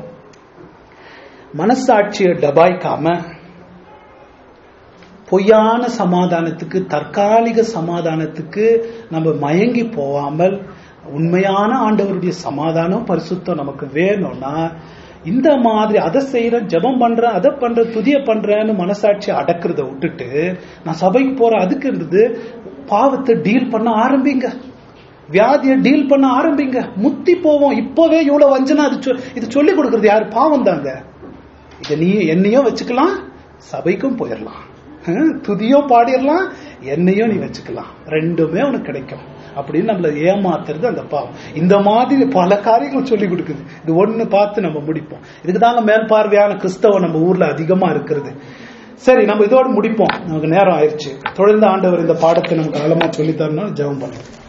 மனசாட்சியை டபாய்க்காம பொய்யான சமாதானத்துக்கு தற்காலிக சமாதானத்துக்கு நம்ம மயங்கி போகாமல் உண்மையான ஆண்டவருடைய சமாதானம் பரிசுத்தம் நமக்கு வேணும்னா இந்த மாதிரி அதை செய்யறேன் ஜெபம் பண்றேன் அதை பண்றேன் துதிய பண்றேன்னு மனசாட்சி அடக்கிறத விட்டுட்டு நான் சபைக்கு போறேன் அதுக்கு இருந்தது பாவத்தை டீல் பண்ண ஆரம்பிங்க வியாதியை டீல் பண்ண ஆரம்பிங்க முத்தி போவோம் இப்பவே இவ்வளவு வஞ்சனா அது சொ- இது சொல்லி கொடுக்கறது யாரு பாவம் தாங்க இதை நீ என்னையும் வச்சுக்கலாம் சபைக்கும் போயிடலாம் ஹம், துதியும் பாடிடலாம் என்னையும் நீ வச்சுக்கலாம் ரெண்டுமே உனக்கு கிடைக்கும் அப்படின்னு நம்மள ஏமாத்துறது அந்த பாவம் இந்த மாதிரி பல காரியங்கள் சொல்லி கொடுக்குது இது ஒண்ணு பார்த்து நம்ம முடிப்போம் இதுக்குதாங்க மேல் பார்வையான கிறிஸ்தவம் நம்ம ஊர்ல அதிகமா இருக்கிறது சரி நம்ம இதோட முடிப்போம் நமக்கு நேரம் ஆயிடுச்சு தொடர்ந்து ஆண்டவர் இந்த பாடத்தை நமக்கு ஆழமா சொல்லி தரணும் ஜெபம் பண்ணுவோம்